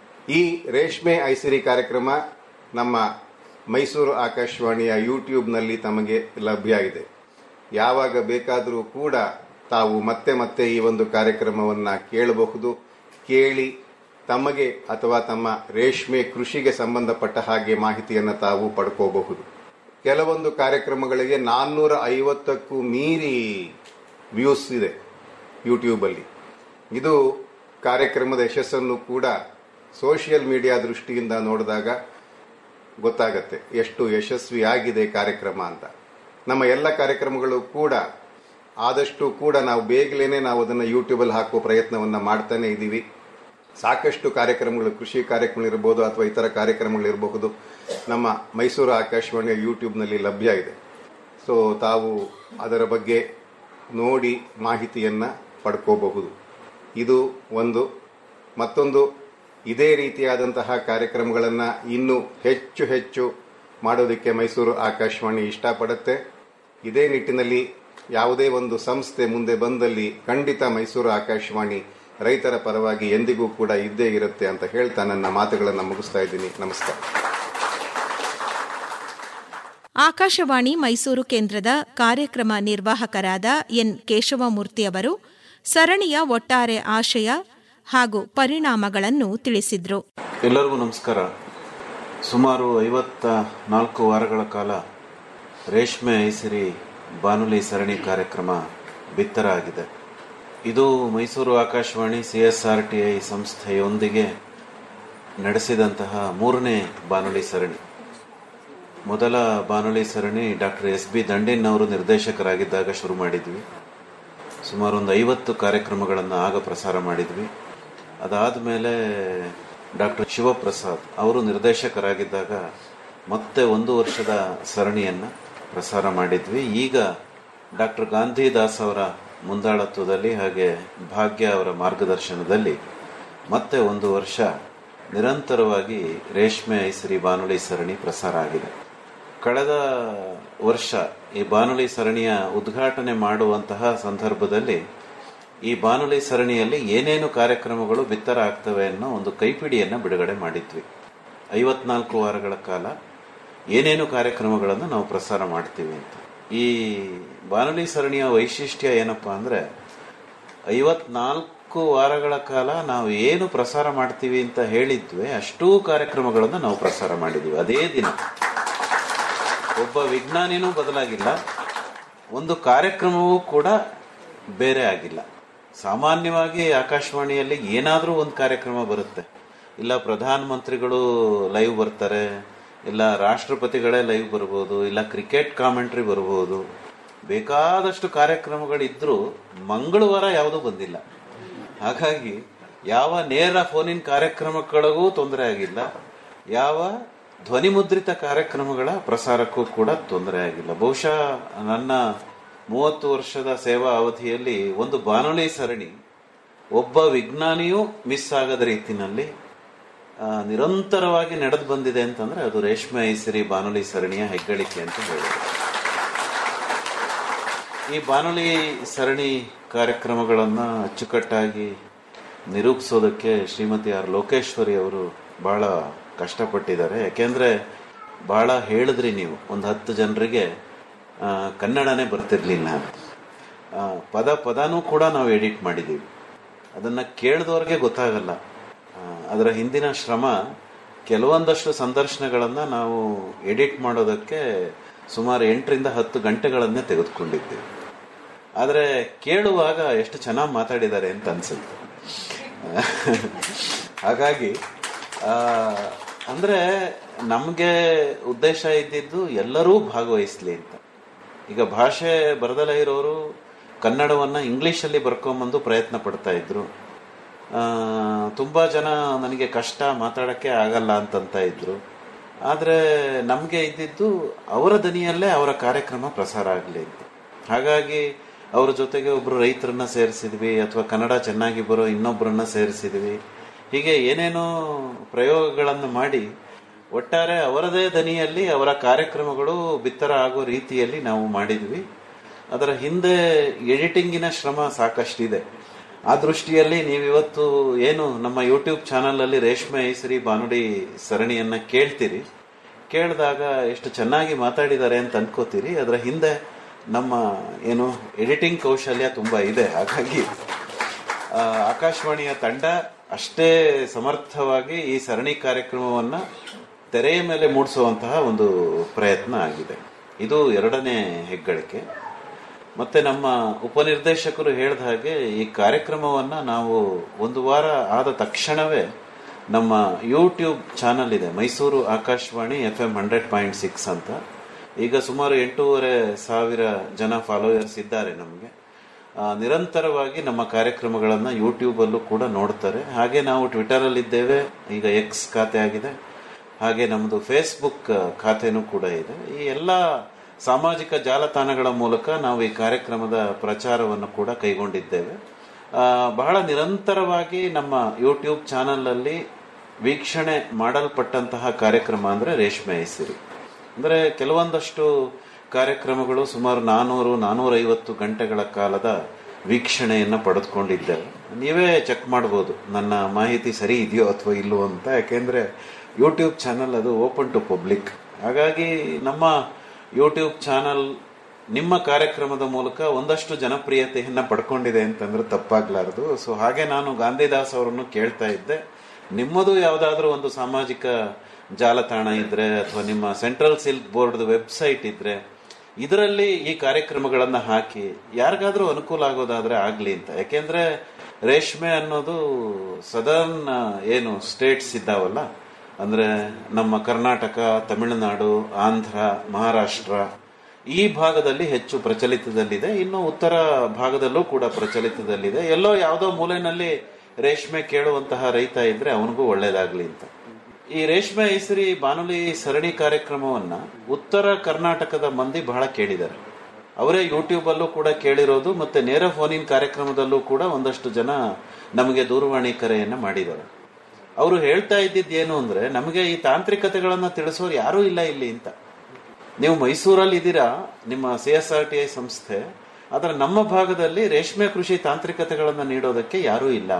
ಈ ರೇಷ್ಮೆ ಐಸಿರಿ ಕಾರ್ಯಕ್ರಮ ನಮ್ಮ ಮೈಸೂರು ಆಕಾಶವಾಣಿಯ ಯೂಟ್ಯೂಬ್ನಲ್ಲಿ ತಮಗೆ ಲಭ್ಯ ಇದೆ ಯಾವಾಗ ಬೇಕಾದರೂ ಕೂಡ ತಾವು ಮತ್ತೆ ಮತ್ತೆ ಈ ಒಂದು ಕಾರ್ಯಕ್ರಮವನ್ನ ಕೇಳಬಹುದು ಕೇಳಿ ತಮಗೆ ಅಥವಾ ತಮ್ಮ ರೇಷ್ಮೆ ಕೃಷಿಗೆ ಸಂಬಂಧಪಟ್ಟ ಹಾಗೆ ಮಾಹಿತಿಯನ್ನು ತಾವು ಪಡ್ಕೋಬಹುದು ಕೆಲವೊಂದು ಕಾರ್ಯಕ್ರಮಗಳಿಗೆ ನಾನ್ನೂರ ಐವತ್ತಕ್ಕೂ ಮೀರಿ ವ್ಯೂಸ್ ಇದೆ ಯೂಟ್ಯೂಬ್ ಅಲ್ಲಿ ಇದು ಕಾರ್ಯಕ್ರಮದ ಯಶಸ್ಸನ್ನು ಕೂಡ ಸೋಷಿಯಲ್ ಮೀಡಿಯಾ ದೃಷ್ಟಿಯಿಂದ ನೋಡಿದಾಗ ಗೊತ್ತಾಗತ್ತೆ ಎಷ್ಟು ಯಶಸ್ವಿಯಾಗಿದೆ ಕಾರ್ಯಕ್ರಮ ಅಂತ ನಮ್ಮ ಎಲ್ಲ ಕಾರ್ಯಕ್ರಮಗಳು ಕೂಡ ಆದಷ್ಟು ಕೂಡ ನಾವು ಬೇಗಲೇನೆ ನಾವು ಅದನ್ನು ಯೂಟ್ಯೂಬಲ್ಲಿ ಹಾಕುವ ಪ್ರಯತ್ನವನ್ನ ಮಾಡ್ತಾನೆ ಇದ್ದೀವಿ ಸಾಕಷ್ಟು ಕಾರ್ಯಕ್ರಮಗಳು ಕೃಷಿ ಕಾರ್ಯಕ್ರಮಗಳಿರ್ಬೋದು ಅಥವಾ ಇತರ ಕಾರ್ಯಕ್ರಮಗಳಿರಬಹುದು ನಮ್ಮ ಮೈಸೂರು ಆಕಾಶವಾಣಿಯ ಯೂಟ್ಯೂಬ್ನಲ್ಲಿ ಲಭ್ಯ ಇದೆ ಸೊ ತಾವು ಅದರ ಬಗ್ಗೆ ನೋಡಿ ಮಾಹಿತಿಯನ್ನ ಪಡ್ಕೋಬಹುದು ಇದು ಒಂದು ಮತ್ತೊಂದು ಇದೇ ರೀತಿಯಾದಂತಹ ಕಾರ್ಯಕ್ರಮಗಳನ್ನು ಇನ್ನೂ ಹೆಚ್ಚು ಹೆಚ್ಚು ಮಾಡೋದಕ್ಕೆ ಮೈಸೂರು ಆಕಾಶವಾಣಿ ಇಷ್ಟಪಡುತ್ತೆ ಇದೇ ನಿಟ್ಟಿನಲ್ಲಿ ಯಾವುದೇ ಒಂದು ಸಂಸ್ಥೆ ಮುಂದೆ ಬಂದಲ್ಲಿ ಖಂಡಿತ ಮೈಸೂರು ಆಕಾಶವಾಣಿ ರೈತರ ಪರವಾಗಿ ಎಂದಿಗೂ ಕೂಡ ಇದ್ದೇ ಇರುತ್ತೆ ಅಂತ ಹೇಳ್ತಾ ನನ್ನ ಮಾತುಗಳನ್ನು ಮುಗಿಸ್ತಾ ಇದ್ದೀನಿ ನಮಸ್ಕಾರ ಆಕಾಶವಾಣಿ ಮೈಸೂರು ಕೇಂದ್ರದ ಕಾರ್ಯಕ್ರಮ ನಿರ್ವಾಹಕರಾದ ಎನ್ ಕೇಶವಮೂರ್ತಿ ಅವರು ಸರಣಿಯ ಒಟ್ಟಾರೆ ಆಶಯ ಹಾಗೂ ಪರಿಣಾಮಗಳನ್ನು ತಿಳಿಸಿದ್ರು ಎಲ್ಲರಿಗೂ ನಮಸ್ಕಾರ ಸುಮಾರು ಐವತ್ತ ನಾಲ್ಕು ವಾರಗಳ ಕಾಲ ರೇಷ್ಮೆ ಐಸಿರಿ ಬಾನುಲಿ ಸರಣಿ ಕಾರ್ಯಕ್ರಮ ಬಿತ್ತರ ಆಗಿದೆ ಇದು ಮೈಸೂರು ಆಕಾಶವಾಣಿ ಸಿಎಸ್ಆರ್ ಟಿಐ ಸಂಸ್ಥೆಯೊಂದಿಗೆ ನಡೆಸಿದಂತಹ ಮೂರನೇ ಬಾನುಲಿ ಸರಣಿ ಮೊದಲ ಬಾನುಲಿ ಸರಣಿ ಡಾಕ್ಟರ್ ಎಸ್ ಬಿ ದಂಡಿನ್ ಅವರು ನಿರ್ದೇಶಕರಾಗಿದ್ದಾಗ ಶುರು ಮಾಡಿದ್ವಿ ಸುಮಾರು ಒಂದು ಐವತ್ತು ಕಾರ್ಯಕ್ರಮಗಳನ್ನು ಆಗ ಪ್ರಸಾರ ಮಾಡಿದ್ವಿ ಅದಾದ ಮೇಲೆ ಡಾಕ್ಟರ್ ಶಿವಪ್ರಸಾದ್ ಅವರು ನಿರ್ದೇಶಕರಾಗಿದ್ದಾಗ ಮತ್ತೆ ಒಂದು ವರ್ಷದ ಸರಣಿಯನ್ನು ಪ್ರಸಾರ ಮಾಡಿದ್ವಿ ಈಗ ಡಾಕ್ಟರ್ ಗಾಂಧಿದಾಸ್ ಅವರ ಮುಂದಾಳತ್ವದಲ್ಲಿ ಹಾಗೆ ಭಾಗ್ಯ ಅವರ ಮಾರ್ಗದರ್ಶನದಲ್ಲಿ ಮತ್ತೆ ಒಂದು ವರ್ಷ ನಿರಂತರವಾಗಿ ರೇಷ್ಮೆ ಐಸರಿ ಬಾನುಲಿ ಸರಣಿ ಪ್ರಸಾರ ಆಗಿದೆ ಕಳೆದ ವರ್ಷ ಈ ಬಾನುಲಿ ಸರಣಿಯ ಉದ್ಘಾಟನೆ ಮಾಡುವಂತಹ ಸಂದರ್ಭದಲ್ಲಿ ಈ ಬಾನುಲಿ ಸರಣಿಯಲ್ಲಿ ಏನೇನು ಕಾರ್ಯಕ್ರಮಗಳು ಬಿತ್ತರ ಆಗ್ತವೆ ಅನ್ನೋ ಒಂದು ಕೈಪಿಡಿಯನ್ನು ಬಿಡುಗಡೆ ಮಾಡಿದ್ವಿ ಐವತ್ನಾಲ್ಕು ವಾರಗಳ ಕಾಲ ಏನೇನು ಕಾರ್ಯಕ್ರಮಗಳನ್ನು ನಾವು ಪ್ರಸಾರ ಮಾಡ್ತೀವಿ ಅಂತ ಈ ಬಾನುಲಿ ಸರಣಿಯ ವೈಶಿಷ್ಟ್ಯ ಏನಪ್ಪಾ ಅಂದ್ರೆ ಐವತ್ನಾಲ್ಕು ವಾರಗಳ ಕಾಲ ನಾವು ಏನು ಪ್ರಸಾರ ಮಾಡ್ತೀವಿ ಅಂತ ಹೇಳಿದ್ವಿ ಅಷ್ಟೂ ಕಾರ್ಯಕ್ರಮಗಳನ್ನು ನಾವು ಪ್ರಸಾರ ಮಾಡಿದ್ವಿ ಅದೇ ದಿನ ಒಬ್ಬ ವಿಜ್ಞಾನಿನೂ ಬದಲಾಗಿಲ್ಲ ಒಂದು ಕಾರ್ಯಕ್ರಮವೂ ಕೂಡ ಬೇರೆ ಆಗಿಲ್ಲ ಸಾಮಾನ್ಯವಾಗಿ ಆಕಾಶವಾಣಿಯಲ್ಲಿ ಏನಾದರೂ ಒಂದು ಕಾರ್ಯಕ್ರಮ ಬರುತ್ತೆ ಇಲ್ಲ ಪ್ರಧಾನ ಮಂತ್ರಿಗಳು ಲೈವ್ ಬರ್ತಾರೆ ಇಲ್ಲ ರಾಷ್ಟ್ರಪತಿಗಳೇ ಲೈವ್ ಬರ್ಬೋದು ಇಲ್ಲ ಕ್ರಿಕೆಟ್ ಕಾಮೆಂಟ್ರಿ ಬರ್ಬೋದು ಬೇಕಾದಷ್ಟು ಕಾರ್ಯಕ್ರಮಗಳಿದ್ರೂ ಮಂಗಳವಾರ ಯಾವುದೂ ಬಂದಿಲ್ಲ ಹಾಗಾಗಿ ಯಾವ ನೇರ ಫೋನಿನ ಕಾರ್ಯಕ್ರಮಗಳಿಗೂ ತೊಂದರೆ ಆಗಿಲ್ಲ ಯಾವ ಧ್ವನಿಮುದ್ರಿತ ಕಾರ್ಯಕ್ರಮಗಳ ಪ್ರಸಾರಕ್ಕೂ ಕೂಡ ತೊಂದರೆ ಆಗಿಲ್ಲ ಬಹುಶಃ ನನ್ನ ಮೂವತ್ತು ವರ್ಷದ ಸೇವಾ ಅವಧಿಯಲ್ಲಿ ಒಂದು ಬಾನುಲಿ ಸರಣಿ ಒಬ್ಬ ವಿಜ್ಞಾನಿಯೂ ಮಿಸ್ ಆಗದ ರೀತಿನಲ್ಲಿ ಆ, ನಿರಂತರವಾಗಿ ನಡೆದು ಬಂದಿದೆ ಅಂತಂದ್ರೆ ಅದು ರೇಷ್ಮೆ ಐಸಿರಿ ಬಾನುಲಿ ಸರಣಿಯ ಹೆಗ್ಗಳಿಕೆ ಅಂತ ಹೇಳಿದೆ ಈ ಬಾನುಲಿ ಸರಣಿ ಕಾರ್ಯಕ್ರಮಗಳನ್ನ ಅಚ್ಚುಕಟ್ಟಾಗಿ ನಿರೂಪಿಸೋದಕ್ಕೆ ಶ್ರೀಮತಿ ಆರ್ ಲೋಕೇಶ್ವರಿ ಅವರು ಬಹಳ ಕಷ್ಟಪಟ್ಟಿದ್ದಾರೆ ಯಾಕೆಂದ್ರೆ ಬಹಳ ಹೇಳಿದ್ರಿ ನೀವು ಒಂದು ಹತ್ತು ಜನರಿಗೆ ಆ, ಕನ್ನಡನೇ ಬರ್ತಿರ್ಲಿಲ್ಲ ಅಂತ ಆ, ಪದ ಪದನೂ ಕೂಡ ನಾವು ಎಡಿಟ್ ಮಾಡಿದ್ದೀವಿ ಅದನ್ನ ಕೇಳಿದವ್ರಿಗೆ ಗೊತ್ತಾಗಲ್ಲ ಆ, ಅದರ ಹಿಂದಿನ ಶ್ರಮ ಕೆಲವೊಂದಷ್ಟು ಸಂದರ್ಶನಗಳನ್ನ ನಾವು ಎಡಿಟ್ ಮಾಡೋದಕ್ಕೆ ಸುಮಾರು ಎಂಟರಿಂದ ಹತ್ತು ಗಂಟೆಗಳನ್ನೇ ತೆಗೆದುಕೊಂಡಿದ್ದೀವಿ ಆದರೆ ಕೇಳುವಾಗ ಎಷ್ಟು ಚೆನ್ನಾಗಿ ಮಾತಾಡಿದ್ದಾರೆ ಅಂತ ಅನ್ಸುತ್ತೆ ಹಾಗಾಗಿ ಆ, ಅಂದ್ರೆ ನಮಗೆ ಉದ್ದೇಶ ಇದ್ದಿದ್ದು ಎಲ್ಲರೂ ಭಾಗವಹಿಸ್ಲಿ ಅಂತ ಈಗ ಭಾಷೆ ಬರದಲೇ ಇರೋರು ಕನ್ನಡವನ್ನ ಇಂಗ್ಲಿಷಲ್ಲಿ ಬರ್ಕೊಂಬಂದು ಪ್ರಯತ್ನ ಪಡ್ತಾ ಇದ್ರು ಆ, ತುಂಬಾ ಜನ ನನಗೆ ಕಷ್ಟ ಮಾತಾಡಕ್ಕೆ ಆಗಲ್ಲ ಅಂತಂತ ಇದ್ರು ಆದ್ರೆ ನಮ್ಗೆ ಇದ್ದಿದ್ದು ಅವರ ದನಿಯಲ್ಲೇ ಅವರ ಕಾರ್ಯಕ್ರಮ ಪ್ರಸಾರ ಆಗಲಿ ಅಂತ ಹಾಗಾಗಿ ಅವ್ರ ಜೊತೆಗೆ ಒಬ್ರು ರೈತರನ್ನ ಸೇರಿಸಿದ್ವಿ ಅಥವಾ ಕನ್ನಡ ಚೆನ್ನಾಗಿ ಬರೋ ಇನ್ನೊಬ್ಬರನ್ನ ಸೇರಿಸಿದ್ವಿ ಹೀಗೆ ಏನೇನೋ ಪ್ರಯೋಗಗಳನ್ನು ಮಾಡಿ ಒಟ್ಟಾರೆ ಅವರದೇ ದನಿಯಲ್ಲಿ ಅವರ ಕಾರ್ಯಕ್ರಮಗಳು ಬಿತ್ತರ ಆಗೋ ರೀತಿಯಲ್ಲಿ ನಾವು ಮಾಡಿದ್ವಿ ಅದರ ಹಿಂದೆ ಎಡಿಟಿಂಗಿನ ಶ್ರಮ ಸಾಕಷ್ಟಿದೆ ಆ ದೃಷ್ಟಿಯಲ್ಲಿ ನೀವಿವತ್ತು ಏನು ನಮ್ಮ ಯೂಟ್ಯೂಬ್ ಚಾನಲ್ ಅಲ್ಲಿ ರೇಷ್ಮೆ ಐಸರಿ ಬಾನುಡಿ ಸರಣಿಯನ್ನ ಕೇಳ್ತೀರಿ ಕೇಳಿದಾಗ ಎಷ್ಟು ಚೆನ್ನಾಗಿ ಮಾತಾಡಿದ್ದಾರೆ ಅಂತ ಅನ್ಕೋತೀರಿ ಅದರ ಹಿಂದೆ ನಮ್ಮ ಏನು ಎಡಿಟಿಂಗ್ ಕೌಶಲ್ಯ ತುಂಬಾ ಇದೆ ಹಾಗಾಗಿ ಆ, ಆಕಾಶವಾಣಿಯ ತಂಡ ಅಷ್ಟೇ ಸಮರ್ಥವಾಗಿ ಈ ಸರಣಿ ಕಾರ್ಯಕ್ರಮವನ್ನ ತೆರೆಯ ಮೇಲೆ ಮೂಡಿಸುವಂತಹ ಒಂದು ಪ್ರಯತ್ನ ಆಗಿದೆ ಇದು ಎರಡನೇ ಹೆಗ್ಗಳಿಕೆ ಮತ್ತೆ ನಮ್ಮ ಉಪನಿರ್ದೇಶಕರು ಹೇಳಿದ ಹಾಗೆ ಈ ಕಾರ್ಯಕ್ರಮವನ್ನ ನಾವು ಒಂದು ವಾರ ಆದ ತಕ್ಷಣವೇ ನಮ್ಮ ಯೂಟ್ಯೂಬ್ ಚಾನಲ್ ಇದೆ Mysuru Akashvani F M hundred point six ಅಂತ ಈಗ ಸುಮಾರು ಎಂಟೂವರೆ ಸಾವಿರ ಜನ ಫಾಲೋಯರ್ಸ್ ಇದ್ದಾರೆ ನಮಗೆ ಆ, ನಿರಂತರವಾಗಿ ನಮ್ಮ ಕಾರ್ಯಕ್ರಮಗಳನ್ನ ಯೂಟ್ಯೂಬ್ ಅಲ್ಲೂ ಕೂಡ ನೋಡ್ತಾರೆ ಹಾಗೆ ನಾವು ಟ್ವಿಟರ್ ಅಲ್ಲಿ ಇದ್ದೇವೆ ಈಗ ಎಕ್ಸ್ ಖಾತೆ ಆಗಿದೆ ಹಾಗೆ ನಮ್ಮದು ಫೇಸ್ಬುಕ್ ಖಾತೆನೂ ಕೂಡ ಇದೆ ಈ ಎಲ್ಲ ಸಾಮಾಜಿಕ ಜಾಲತಾಣಗಳ ಮೂಲಕ ನಾವು ಈ ಕಾರ್ಯಕ್ರಮದ ಪ್ರಚಾರವನ್ನು ಕೂಡ ಕೈಗೊಂಡಿದ್ದೇವೆ ಆ, ಬಹಳ ನಿರಂತರವಾಗಿ ನಮ್ಮ ಯೂಟ್ಯೂಬ್ ಚಾನಲ್ ಅಲ್ಲಿ ವೀಕ್ಷಣೆ ಮಾಡಲ್ಪಟ್ಟಂತಹ ಕಾರ್ಯಕ್ರಮ ಅಂದ್ರೆ ರೇಷ್ಮೆ ಹೆಸರಿ ಅಂದ್ರೆ ಕೆಲವೊಂದಷ್ಟು ಕಾರ್ಯಕ್ರಮಗಳು ಸುಮಾರು ನಾನೂರು ನಾನೂರೈವತ್ತು ಗಂಟೆಗಳ ಕಾಲದ ವೀಕ್ಷಣೆಯನ್ನ ಪಡೆದುಕೊಂಡಿದ್ದೇವೆ ನೀವೇ ಚೆಕ್ ಮಾಡಬಹುದು ನನ್ನ ಮಾಹಿತಿ ಸರಿ ಇದೆಯೋ ಅಥವಾ ಇಲ್ಲವೋ ಅಂತ ಯಾಕೆಂದ್ರೆ ಯೂಟ್ಯೂಬ್ ಚಾನಲ್ ಅದು ಓಪನ್ ಟು ಪಬ್ಲಿಕ್ ಹಾಗಾಗಿ ನಮ್ಮ ಯೂಟ್ಯೂಬ್ ಚಾನಲ್ ನಿಮ್ಮ ಕಾರ್ಯಕ್ರಮದ ಮೂಲಕ ಒಂದಷ್ಟು ಜನಪ್ರಿಯತೆಯನ್ನ ಪಡ್ಕೊಂಡಿದೆ ಅಂತಂದ್ರೆ ತಪ್ಪಾಗ್ಲಾರದು ಸೊ ಹಾಗೆ ನಾನು ಗಾಂಧಿದಾಸ್ ಅವರನ್ನು ಕೇಳ್ತಾ ಇದ್ದೆ ನಿಮ್ಮದು ಯಾವುದಾದ್ರೂ ಒಂದು ಸಾಮಾಜಿಕ ಜಾಲತಾಣ ಇದ್ರೆ ಅಥವಾ ನಿಮ್ಮ ಸೆಂಟ್ರಲ್ ಸಿಲ್ಕ್ ಬೋರ್ಡ್ ವೆಬ್ಸೈಟ್ ಇದ್ರೆ ಇದರಲ್ಲಿ ಈ ಕಾರ್ಯಕ್ರಮಗಳನ್ನ ಹಾಕಿ ಯಾರಿಗಾದ್ರೂ ಅನುಕೂಲ ಆಗೋದಾದ್ರೆ ಆಗ್ಲಿ ಅಂತ ಯಾಕೆಂದ್ರೆ ರೇಷ್ಮೆ ಅನ್ನೋದು ಸದರ್ನ್ ಏನು ಸ್ಟೇಟ್ಸ್ ಇದ್ದಾವಲ್ಲ ಅಂದ್ರೆ ನಮ್ಮ ಕರ್ನಾಟಕ ತಮಿಳುನಾಡು ಆಂಧ್ರ ಮಹಾರಾಷ್ಟ್ರ ಈ ಭಾಗದಲ್ಲಿ ಹೆಚ್ಚು ಪ್ರಚಲಿತದಲ್ಲಿದೆ ಇನ್ನು ಉತ್ತರ ಭಾಗದಲ್ಲೂ ಕೂಡ ಪ್ರಚಲಿತದಲ್ಲಿದೆ ಎಲ್ಲೋ ಯಾವುದೋ ಮೂಲೆನಲ್ಲಿ ರೇಷ್ಮೆ ಕೇಳುವಂತಹ ರೈತ ಇದ್ರೆ ಅವನಿಗೂ ಒಳ್ಳೇದಾಗ್ಲಿ ಅಂತ ಈ ರೇಷ್ಮೆ ಹೆಸರಿ ಬಾನುಲಿ ಸರಣಿ ಕಾರ್ಯಕ್ರಮವನ್ನ ಉತ್ತರ ಕರ್ನಾಟಕದ ಮಂದಿ ಬಹಳ ಕೇಳಿದ್ದಾರೆ ಅವರೇ ಯೂಟ್ಯೂಬ್ ಅಲ್ಲೂ ಕೂಡ ಕೇಳಿರೋದು ಮತ್ತೆ ನೇರ ಫೋನಿನ್ ಕಾರ್ಯಕ್ರಮದಲ್ಲೂ ಕೂಡ ಒಂದಷ್ಟು ಜನ ನಮಗೆ ದೂರವಾಣಿ ಕರೆಯನ್ನ ಮಾಡಿದ್ದಾರೆ ಅವರು ಹೇಳ್ತಾ ಇದ್ದಿದ್ದು ಏನು ಅಂದ್ರೆ ನಮಗೆ ಈ ತಾಂತ್ರಿಕತೆಗಳನ್ನ ತಿಳಿಸೋರು ಯಾರೂ ಇಲ್ಲ ಇಲ್ಲಿ ಅಂತ ನೀವು ಮೈಸೂರಲ್ಲಿ ಇದ್ದೀರಾ ನಿಮ್ಮ C S R T I ಸಂಸ್ಥೆ ಆದರೆ ನಮ್ಮ ಭಾಗದಲ್ಲಿ ರೇಷ್ಮೆ ಕೃಷಿ ತಾಂತ್ರಿಕತೆಗಳನ್ನು ನೀಡೋದಕ್ಕೆ ಯಾರೂ ಇಲ್ಲ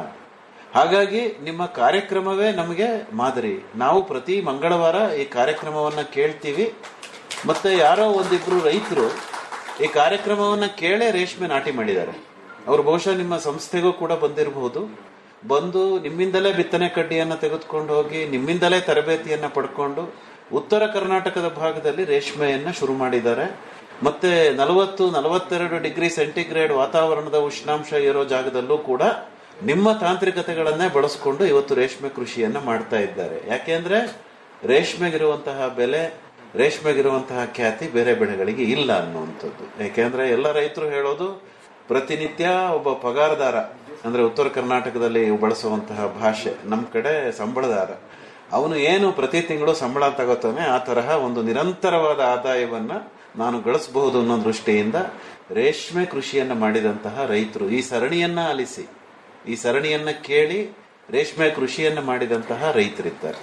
ಹಾಗಾಗಿ ನಿಮ್ಮ ಕಾರ್ಯಕ್ರಮವೇ ನಮಗೆ ಮಾದರಿ ನಾವು ಪ್ರತಿ ಮಂಗಳವಾರ ಈ ಕಾರ್ಯಕ್ರಮವನ್ನ ಕೇಳ್ತೀವಿ ಮತ್ತೆ ಯಾರೋ ಒಂದಿಬ್ರು ರೈತರು ಈ ಕಾರ್ಯಕ್ರಮವನ್ನ ಕೇಳೇ ರೇಷ್ಮೆ ನಾಟಿ ಮಾಡಿದ್ದಾರೆ ಅವರು ಬಹುಶಃ ನಿಮ್ಮ ಸಂಸ್ಥೆಗೂ ಕೂಡ ಬಂದಿರಬಹುದು ಬಂದು ನಿಮ್ಮಿಂದಲೇ ಬಿತ್ತನೆ ಕಡ್ಡಿಯನ್ನ ತೆಗೆದುಕೊಂಡು ಹೋಗಿ ನಿಮ್ಮಿಂದಲೇ ತರಬೇತಿಯನ್ನ ಪಡ್ಕೊಂಡು ಉತ್ತರ ಕರ್ನಾಟಕದ ಭಾಗದಲ್ಲಿ ರೇಷ್ಮೆಯನ್ನ ಶುರು ಮಾಡಿದ್ದಾರೆ ಮತ್ತೆ ನಲವತ್ತು ನಲವತ್ತೆರಡು ಡಿಗ್ರಿ ಸೆಂಟಿಗ್ರೇಡ್ ವಾತಾವರಣದ ಉಷ್ಣಾಂಶ ಇರೋ ಜಾಗದಲ್ಲೂ ಕೂಡ ನಿಮ್ಮ ತಾಂತ್ರಿಕತೆಗಳನ್ನೇ ಬಳಸ್ಕೊಂಡು ಇವತ್ತು ರೇಷ್ಮೆ ಕೃಷಿಯನ್ನ ಮಾಡ್ತಾ ಇದ್ದಾರೆ ಯಾಕೆಂದ್ರೆ ರೇಷ್ಮೆಗಿರುವಂತಹ ಬೆಲೆ ರೇಷ್ಮೆಗಿರುವಂತಹ ಖ್ಯಾತಿ ಬೇರೆ ಬೆಳೆಗಳಿಗೆ ಇಲ್ಲ ಅನ್ನುವಂಥದ್ದು ಯಾಕೆಂದ್ರೆ ಎಲ್ಲ ರೈತರು ಹೇಳೋದು ಪ್ರತಿನಿತ್ಯ ಒಬ್ಬ ಪಗಾರದಾರ ಅಂದ್ರೆ ಉತ್ತರ ಕರ್ನಾಟಕದಲ್ಲಿ ಬಳಸುವಂತಹ ಭಾಷೆ ನಮ್ಮ ಕಡೆ ಸಂಬಳದಾರ ಅವನು ಏನು ಪ್ರತಿ ತಿಂಗಳು ಸಂಬಳ ತಗೋತಾನೆ ಆ ತರಹ ಒಂದು ನಿರಂತರವಾದ ಆದಾಯವನ್ನ ನಾನು ಗಳಿಸಬಹುದು ಅನ್ನೋ ದೃಷ್ಟಿಯಿಂದ ರೇಷ್ಮೆ ಕೃಷಿಯನ್ನ ಮಾಡಿದಂತಹ ರೈತರು ಈ ಸರಣಿಯನ್ನ ಆಲಿಸಿ ಈ ಸರಣಿಯನ್ನ ಕೇಳಿ ರೇಷ್ಮೆ ಕೃಷಿಯನ್ನ ಮಾಡಿದಂತಹ ರೈತರಿದ್ದಾರೆ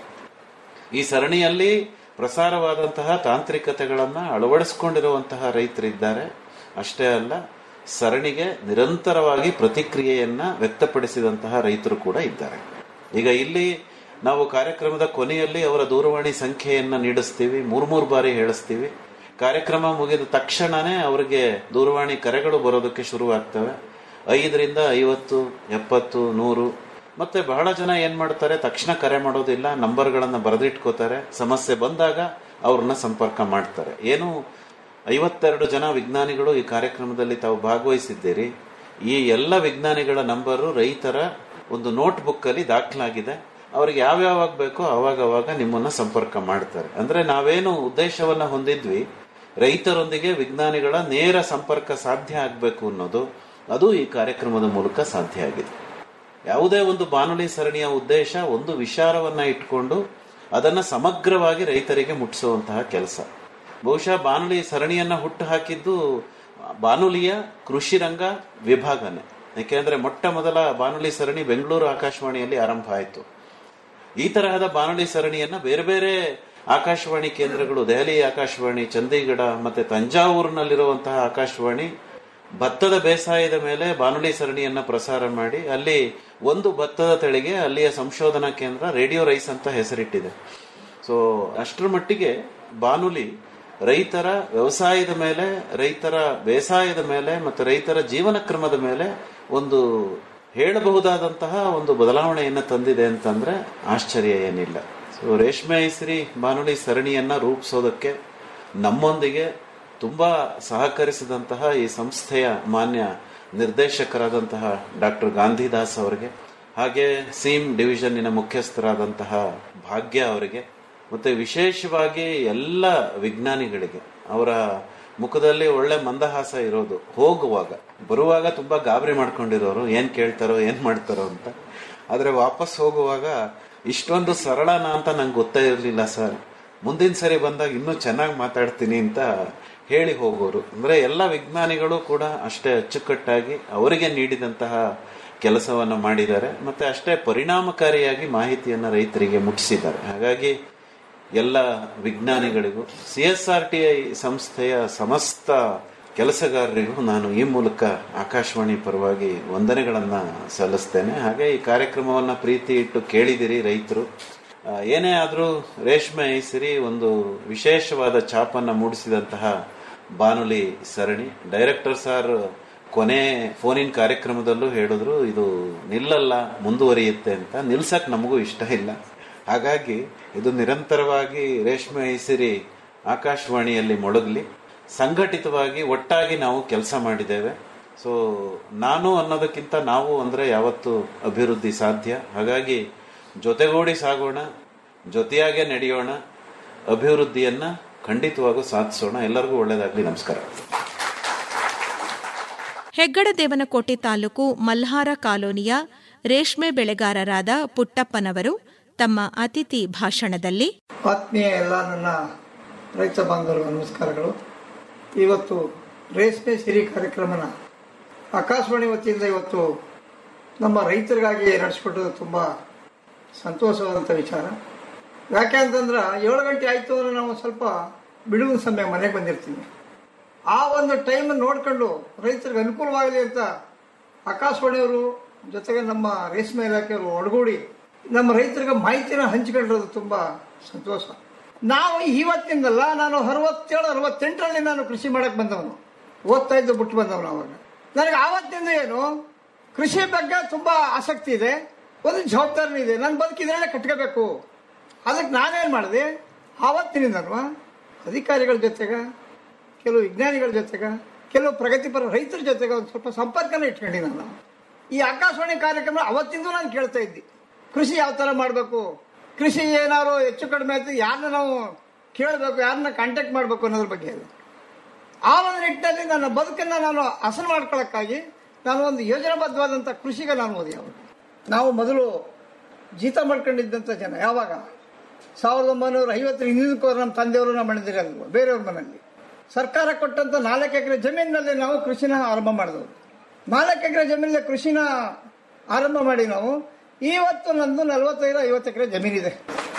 ಈ ಸರಣಿಯಲ್ಲಿ ಪ್ರಸಾರವಾದಂತಹ ತಾಂತ್ರಿಕತೆಗಳನ್ನ ಅಳವಡಿಸಿಕೊಂಡಿರುವಂತಹ ರೈತರಿದ್ದಾರೆ ಅಷ್ಟೇ ಅಲ್ಲ ಸರಣಿಗೆ ನಿರಂತರವಾಗಿ ಪ್ರತಿಕ್ರಿಯೆಯನ್ನ ವ್ಯಕ್ತಪಡಿಸಿದಂತಹ ರೈತರು ಕೂಡ ಇದ್ದಾರೆ ಈಗ ಇಲ್ಲಿ ನಾವು ಕಾರ್ಯಕ್ರಮದ ಕೊನೆಯಲ್ಲಿ ಅವರ ದೂರವಾಣಿ ಸಂಖ್ಯೆಯನ್ನ ನೀಡಿಸ್ತೀವಿ ಮೂರ್ ಮೂರು ಬಾರಿ ಹೇಳಿಸ್ತೀವಿ ಕಾರ್ಯಕ್ರಮ ಮುಗಿದ ತಕ್ಷಣನೇ ಅವರಿಗೆ ದೂರವಾಣಿ ಕರೆಗಳು ಬರೋದಕ್ಕೆ ಶುರುವಾಗ್ತವೆ ಐದರಿಂದ ಐವತ್ತು ಎಪ್ಪತ್ತು ನೂರು ಮತ್ತೆ ಬಹಳ ಜನ ಏನ್ ಮಾಡ್ತಾರೆ ತಕ್ಷಣ ಕರೆ ಮಾಡೋದಿಲ್ಲ ನಂಬರ್ಗಳನ್ನ ಬರೆದಿಟ್ಕೋತಾರೆ ಸಮಸ್ಯೆ ಬಂದಾಗ ಅವ್ರನ್ನ ಸಂಪರ್ಕ ಮಾಡ್ತಾರೆ ಏನು ಐವತ್ತೆರಡು ಜನ ವಿಜ್ಞಾನಿಗಳು ಈ ಕಾರ್ಯಕ್ರಮದಲ್ಲಿ ತಾವು ಭಾಗವಹಿಸಿದ್ದೀರಿ ಈ ಎಲ್ಲ ವಿಜ್ಞಾನಿಗಳ ನಂಬರು ರೈತರ ಒಂದು ನೋಟ್ ಬುಕ್ ಅಲ್ಲಿ ದಾಖಲಾಗಿದೆ ಅವ್ರಿಗೆ ಯಾವ್ಯಾವಾಗ ಬೇಕೋ ಅವಾಗ ಅವಾಗ ನಿಮ್ಮನ್ನ ಸಂಪರ್ಕ ಮಾಡ್ತಾರೆ ಅಂದ್ರೆ ನಾವೇನು ಉದ್ದೇಶವನ್ನ ಹೊಂದಿದ್ವಿ ರೈತರೊಂದಿಗೆ ವಿಜ್ಞಾನಿಗಳ ನೇರ ಸಂಪರ್ಕ ಸಾಧ್ಯ ಆಗಬೇಕು ಅನ್ನೋದು ಅದು ಈ ಕಾರ್ಯಕ್ರಮದ ಮೂಲಕ ಸಾಧ್ಯ ಆಗಿದೆ ಯಾವುದೇ ಒಂದು ಬಾನುಲಿ ಸರಣಿಯ ಉದ್ದೇಶ ಒಂದು ವಿಚಾರವನ್ನ ಇಟ್ಕೊಂಡು ಅದನ್ನ ಸಮಗ್ರವಾಗಿ ರೈತರಿಗೆ ಮುಟ್ಟಿಸುವಂತಹ ಕೆಲಸ ಬಹುಶಃ ಬಾನುಲಿ ಸರಣಿಯನ್ನ ಹುಟ್ಟು ಹಾಕಿದ್ದು ಬಾನುಲಿಯ ಕೃಷಿ ರಂಗ ವಿಭಾಗನೇ ಯಾಕೆಂದ್ರೆ ಮೊಟ್ಟ ಮೊದಲ ಬಾನುಲಿ ಸರಣಿ ಬೆಂಗಳೂರು ಆಕಾಶವಾಣಿಯಲ್ಲಿ ಆರಂಭ ಆಯಿತು ಈ ತರಹದ ಬಾನುಲಿ ಸರಣಿಯನ್ನ ಬೇರೆ ಬೇರೆ ಆಕಾಶವಾಣಿ ಕೇಂದ್ರಗಳು ದೆಹಲಿ ಆಕಾಶವಾಣಿ ಚಂಡೀಗಢ ಮತ್ತೆ ತಂಜಾವೂರಿನಲ್ಲಿರುವಂತಹ ಆಕಾಶವಾಣಿ ಭತ್ತದ ಬೇಸಾಯದ ಮೇಲೆ ಬಾನುಲಿ ಸರಣಿಯನ್ನ ಪ್ರಸಾರ ಮಾಡಿ ಅಲ್ಲಿ ಒಂದು ಭತ್ತದ ತಳಿಗೆ ಅಲ್ಲಿಯ ಸಂಶೋಧನಾ ಕೇಂದ್ರ ರೇಡಿಯೋ ರೈಸ್ ಅಂತ ಹೆಸರಿಟ್ಟಿದೆ ಸೊ ಅಷ್ಟರ ಮಟ್ಟಿಗೆ ಬಾನುಲಿ ರೈತರ ವ್ಯವಸಾಯದ ಮೇಲೆ ರೈತರ ಬೇಸಾಯದ ಮೇಲೆ ಮತ್ತು ರೈತರ ಜೀವನ ಕ್ರಮದ ಮೇಲೆ ಒಂದು ಹೇಳಬಹುದಾದಂತಹ ಒಂದು ಬದಲಾವಣೆಯನ್ನ ತಂದಿದೆ ಅಂತಂದ್ರೆ ಆಶ್ಚರ್ಯ ಏನಿಲ್ಲ ಸೊ ರೇಷ್ಮೆ ಐಸ್ರಿ ಬಾನುಲಿ ಸರಣಿಯನ್ನ ರೂಪಿಸೋದಕ್ಕೆ ನಮ್ಮೊಂದಿಗೆ ತುಂಬಾ ಸಹಕರಿಸಿದಂತಹ ಈ ಸಂಸ್ಥೆಯ ಮಾನ್ಯ ನಿರ್ದೇಶಕರಾದಂತಹ ಡಾಕ್ಟರ್ ಗಾಂಧಿದಾಸ್ ಅವರಿಗೆ ಹಾಗೆ ಸೀಮ್ ಡಿವಿಷನ್ನಿನ ಮುಖ್ಯಸ್ಥರಾದಂತಹ ಭಾಗ್ಯ ಅವರಿಗೆ ಮತ್ತೆ ವಿಶೇಷವಾಗಿ ಎಲ್ಲ ವಿಜ್ಞಾನಿಗಳಿಗೆ ಅವರ ಮುಖದಲ್ಲಿ ಒಳ್ಳೆ ಮಂದಹಾಸ ಇರೋದು ಹೋಗುವಾಗ ಬರುವಾಗ ತುಂಬಾ ಗಾಬರಿ ಮಾಡ್ಕೊಂಡಿರೋರು ಏನ್ ಕೇಳ್ತಾರೋ ಏನ್ ಮಾಡ್ತಾರೋ ಅಂತ ಆದ್ರೆ ವಾಪಸ್ ಹೋಗುವಾಗ ಇಷ್ಟೊಂದು ಸರಳನ ಅಂತ ನಂಗೆ ಗೊತ್ತೇ ಇರಲಿಲ್ಲ ಸರ್ ಮುಂದಿನ ಸರಿ ಬಂದಾಗ ಇನ್ನೂ ಚೆನ್ನಾಗಿ ಮಾತಾಡ್ತೀನಿ ಅಂತ ಹೇಳಿ ಹೋಗೋರು ಅಂದ್ರೆ ಎಲ್ಲ ವಿಜ್ಞಾನಿಗಳು ಕೂಡ ಅಷ್ಟೇ ಅಚ್ಚುಕಟ್ಟಾಗಿ ಅವರಿಗೆ ನೀಡಿದಂತಹ ಕೆಲಸವನ್ನ ಮಾಡಿದ್ದಾರೆ ಮತ್ತೆ ಅಷ್ಟೇ ಪರಿಣಾಮಕಾರಿಯಾಗಿ ಮಾಹಿತಿಯನ್ನ ರೈತರಿಗೆ ಮುಟ್ಟಿಸಿದ್ದಾರೆ ಹಾಗಾಗಿ ಎಲ್ಲ ವಿಜ್ಞಾನಿಗಳಿಗೂ C S R T I ಸಂಸ್ಥೆಯ ಸಮಸ್ತ ಕೆಲಸಗಾರರಿಗೂ ನಾನು ಈ ಮೂಲಕ ಆಕಾಶವಾಣಿ ಪರವಾಗಿ ವಂದನೆಗಳನ್ನ ಸಲ್ಲಿಸ್ತೇನೆ ಹಾಗೆ ಈ ಕಾರ್ಯಕ್ರಮವನ್ನ ಪ್ರೀತಿ ಇಟ್ಟು ಕೇಳಿದಿರಿ ರೈತರು ಆ, ಏನೇ ಆದರೂ ರೇಷ್ಮೆ ಐಸಿರಿ ಒಂದು ವಿಶೇಷವಾದ ಛಾಪನ್ನ ಮೂಡಿಸಿದಂತಹ ಬಾನುಲಿ ಸರಣಿ ಡೈರೆಕ್ಟರ್ ಸರ್ ಕೊನೆ ಫೋನಿನ ಕಾರ್ಯಕ್ರಮದಲ್ಲೂ ಹೇಳಿದ್ರು ಇದು ನಿಲ್ಲಲ್ಲ ಮುಂದುವರಿಯುತ್ತೆ ಅಂತ ನಿಲ್ಸಕ್ ನಮಗೂ ಇಷ್ಟ ಇಲ್ಲ ಹಾಗಾಗಿ ಇದು ನಿರಂತರವಾಗಿ ರೇಷ್ಮೆ ಐಸಿರಿ ಆಕಾಶವಾಣಿಯಲ್ಲಿ ಮೊಳಗಲಿ ಸಂಘಟಿತವಾಗಿ ಒಟ್ಟಾಗಿ ನಾವು ಕೆಲಸ ಮಾಡಿದ್ದೇವೆ ಸೊ ನಾನು ಅನ್ನೋದಕ್ಕಿಂತ ನಾವು ಅಂದ್ರೆ ಯಾವತ್ತು ಅಭಿವೃದ್ಧಿ ಸಾಧ್ಯ ಹಾಗಾಗಿ ಜೊತೆಗೂಡಿ ಸಾಗೋಣ ಜೊತೆಯಾಗೆ ನಡೆಯೋಣ ಅಭಿವೃದ್ಧಿಯನ್ನ ಖಂಡಿತವಾಗೂ ಸಾಧಿಸೋಣ ಎಲ್ಲರಿಗೂ ಒಳ್ಳೇದಾಗ್ಲಿ ನಮಸ್ಕಾರ ಹೆಗ್ಗಡದೇವನಕೋಟೆ ತಾಲೂಕು ಮಲ್ಹಾರ ಕಾಲೋನಿಯ ರೇಷ್ಮೆ ಬೆಳೆಗಾರರಾದ ಪುಟ್ಟಪ್ಪನವರು ತಮ್ಮ ಅತಿಥಿ ಭಾಷಣದಲ್ಲಿ ಆತ್ಮೀಯ ಎಲ್ಲ ನನ್ನ ರೈತ ಬಾಂಧವರಿಗೂ ನಮಸ್ಕಾರಗಳು ಇವತ್ತು ರೇಷ್ಮೆ ಸಿರಿ ಕಾರ್ಯಕ್ರಮನ ಆಕಾಶವಾಣಿ ವತಿಯಿಂದ ಇವತ್ತು ನಮ್ಮ ರೈತರಿಗಾಗಿ ನಡೆಸ್ಕೊಟ್ಟದು ತುಂಬ ಸಂತೋಷವಾದಂಥ ವಿಚಾರ ಯಾಕೆ ಅಂತಂದ್ರೆ ಏಳು ಗಂಟೆ ಆಯಿತು ಅಂದ್ರೆ ನಾವು ಸ್ವಲ್ಪ ಬಿಡುವಿನ ಸಮಯ ಮನೆಗೆ ಬಂದಿರ್ತೀವಿ ಆ ಒಂದು ಟೈಮ್ ನೋಡ್ಕೊಂಡು ರೈತರಿಗೆ ಅನುಕೂಲವಾಗಲಿ ಅಂತ ಆಕಾಶವಾಣಿಯವರು ಜೊತೆಗೆ ನಮ್ಮ ರೇಷ್ಮೆ ಇಲಾಖೆಯವರು ಒಡಗೂಡಿ ನಮ್ಮ ರೈತರಿಗೆ ಮಾಹಿತಿನ ಹಂಚಿಕೊಂಡಿರೋದು ತುಂಬ ಸಂತೋಷ ನಾವು ಇವತ್ತಿಂದಲ್ಲ ನಾನು ಅರವತ್ತೇಳು ಅರವತ್ತೆಂಟರಲ್ಲಿ ನಾನು ಕೃಷಿ ಮಾಡಕ್ಕೆ ಬಂದವನು ಓದ್ತಾ ಇದ್ದು ಬಿಟ್ಟು ಬಂದವನು ಅವಾಗ ನನಗೆ ಆವತ್ತಿಂದ ಏನು ಕೃಷಿ ಬಗ್ಗೆ ತುಂಬ ಆಸಕ್ತಿ ಇದೆ ಒಂದು ಜವಾಬ್ದಾರಿ ಇದೆ ನಾನು ಬದುಕಿದ್ರಲ್ಲೇ ಕಟ್ಕೋಬೇಕು ಅದಕ್ಕೆ ನಾನೇನು ಮಾಡಿದೆ ಆವತ್ತಿನಿಂದಲ್ವ ಅಧಿಕಾರಿಗಳ ಜೊತೆಗೆ ಕೆಲವು ವಿಜ್ಞಾನಿಗಳ ಜೊತೆಗೆ ಕೆಲವು ಪ್ರಗತಿಪರ ರೈತರ ಜೊತೆಗೆ ಒಂದು ಸ್ವಲ್ಪ ಸಂಪರ್ಕನ ಇಟ್ಕೊಂಡಿ ನಾನು ಈ ಆಕಾಶವಾಣಿ ಕಾರ್ಯಕ್ರಮ ಅವತ್ತಿಂದ ನಾನು ಕೇಳ್ತಾ ಇದ್ದಿ ಕೃಷಿ ಯಾವ ಥರ ಮಾಡಬೇಕು ಕೃಷಿ ಏನಾದ್ರು ಹೆಚ್ಚು ಕಡಿಮೆ ಆಯ್ತು ಯಾರನ್ನ ನಾವು ಕೇಳಬೇಕು ಯಾರನ್ನ ಕಾಂಟ್ಯಾಕ್ಟ್ ಮಾಡಬೇಕು ಅನ್ನೋದ್ರ ಬಗ್ಗೆ ಎಲ್ಲ ಆ ಒಂದು ನಿಟ್ಟಿನಲ್ಲಿ ನನ್ನ ಬದುಕನ್ನು ನಾನು ಹಸನು ಮಾಡ್ಕೊಳ್ಳೋಕ್ಕಾಗಿ ನಾನು ಒಂದು ಯೋಜನಾಬದ್ಧವಾದಂಥ ಕೃಷಿಗೆ ನಾನು ಓದಿ ಅವಾಗ ನಾವು ಮೊದಲು ಜೀತ ಮಾಡ್ಕೊಂಡಿದ್ದಂಥ ಜನ ಯಾವಾಗ ಸಾವಿರದ ಒಂಬೈನೂರ ಐವತ್ತರ ಹಿಂದಿನಕ್ಕೂ ನಮ್ಮ ತಂದೆಯವರು ನಮ್ಮ ಅಣ್ಣದಿರಲ್ವ ಬೇರೆಯವ್ರ ಮನೆಯಲ್ಲಿ ಸರ್ಕಾರ ಕೊಟ್ಟಂತ ನಾಲ್ಕು ಎಕರೆ ಜಮೀನಿನಲ್ಲಿ ನಾವು ಕೃಷಿನ ಆರಂಭ ಮಾಡಿದವು ನಾಲ್ಕು ಎಕರೆ ಜಮೀನಿನ ಕೃಷಿನ ಆರಂಭ ಮಾಡಿ ನಾವು ಇವತ್ತು ನಂದು ನಲವತ್ತೈದು ಐವತ್ತು ಎಕರೆ ಜಮೀನಿದೆ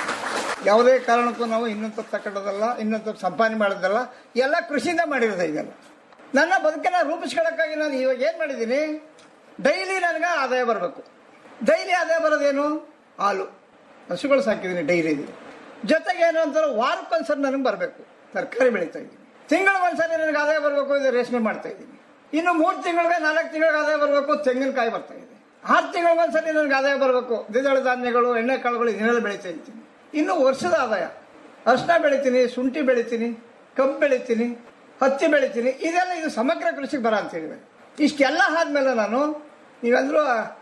ಯಾವುದೇ ಕಾರಣಕ್ಕೂ ನಾವು ಇನ್ನೊಂದು ತಗೊಂಡದಲ್ಲ ಇನ್ನೊಂದು ಸಂಪಾದನೆ ಮಾಡೋದಲ್ಲ ಎಲ್ಲ ಕೃಷಿಯಿಂದ ಮಾಡಿರೋದು ಇದೆಲ್ಲ ನನ್ನ ಬದುಕನ್ನ ರೂಪಿಸ್ಕೊಳ್ಳೋಕ್ಕಾಗಿ ನಾನು ಇವಾಗ ಏನು ಮಾಡಿದ್ದೀನಿ ಡೈಲಿ ನನಗೆ ಆದಾಯ ಬರಬೇಕು ಡೈಲಿ ಆದಾಯ ಬರೋದೇನು ಹಾಲು ಹಸುಗಳು ಸಾಕಿದ್ದೀನಿ ಡೈಲಿ ಜೊತೆಗೆ ಏನು ಅಂತಾರೆ ವಾರಕ್ಕೊಂದ್ಸರಿ ನನಗೆ ಬರಬೇಕು ತರಕಾರಿ ಬೆಳೀತಾ ಇದ್ದೀನಿ ತಿಂಗಳಿಗೊಂದ್ಸರಿ ನನಗೆ ಆದಾಯ ಬರಬೇಕು ಇದು ರೇಷ್ಮೆ ಮಾಡ್ತಾ ಇದ್ದೀನಿ ಇನ್ನು ಮೂರು ತಿಂಗಳಿಗೆ ನಾಲ್ಕು ತಿಂಗಳಿಗೆ ಆದಾಯ ಬರಬೇಕು ತೆಂಗಿನಕಾಯಿ ಬರ್ತಾ ಇದೆ ಆರು ತಿಂಗಳಿಗೊಂದ್ಸರಿ ನನಗೆ ಆದಾಯ ಬರಬೇಕು ದ್ವಿದಳ ಧಾನ್ಯಗಳು ಎಣ್ಣೆ ಕಾಳುಗಳು ಇದನ್ನೆಲ್ಲ ಬೆಳೀತಾ ಇದ್ದೀನಿ ಇನ್ನು ವರ್ಷದ ಆದಾಯ ಅರ್ಶಿನ ಬೆಳಿತೀನಿ ಶುಂಠಿ ಬೆಳಿತೀನಿ ಕಬ್ಬು ಬೆಳಿತೀನಿ ಹತ್ತಿ ಬೆಳಿತೀನಿ ಇದೆಲ್ಲ ಇದು ಸಮಗ್ರ ಕೃಷಿಗೆ ಬರ ಅಂತ ಹೇಳಿದೆ ಇಷ್ಟೆಲ್ಲ ಆದ್ಮೇಲೆ ನಾನು ನೀವೆಲ್ಲರೂ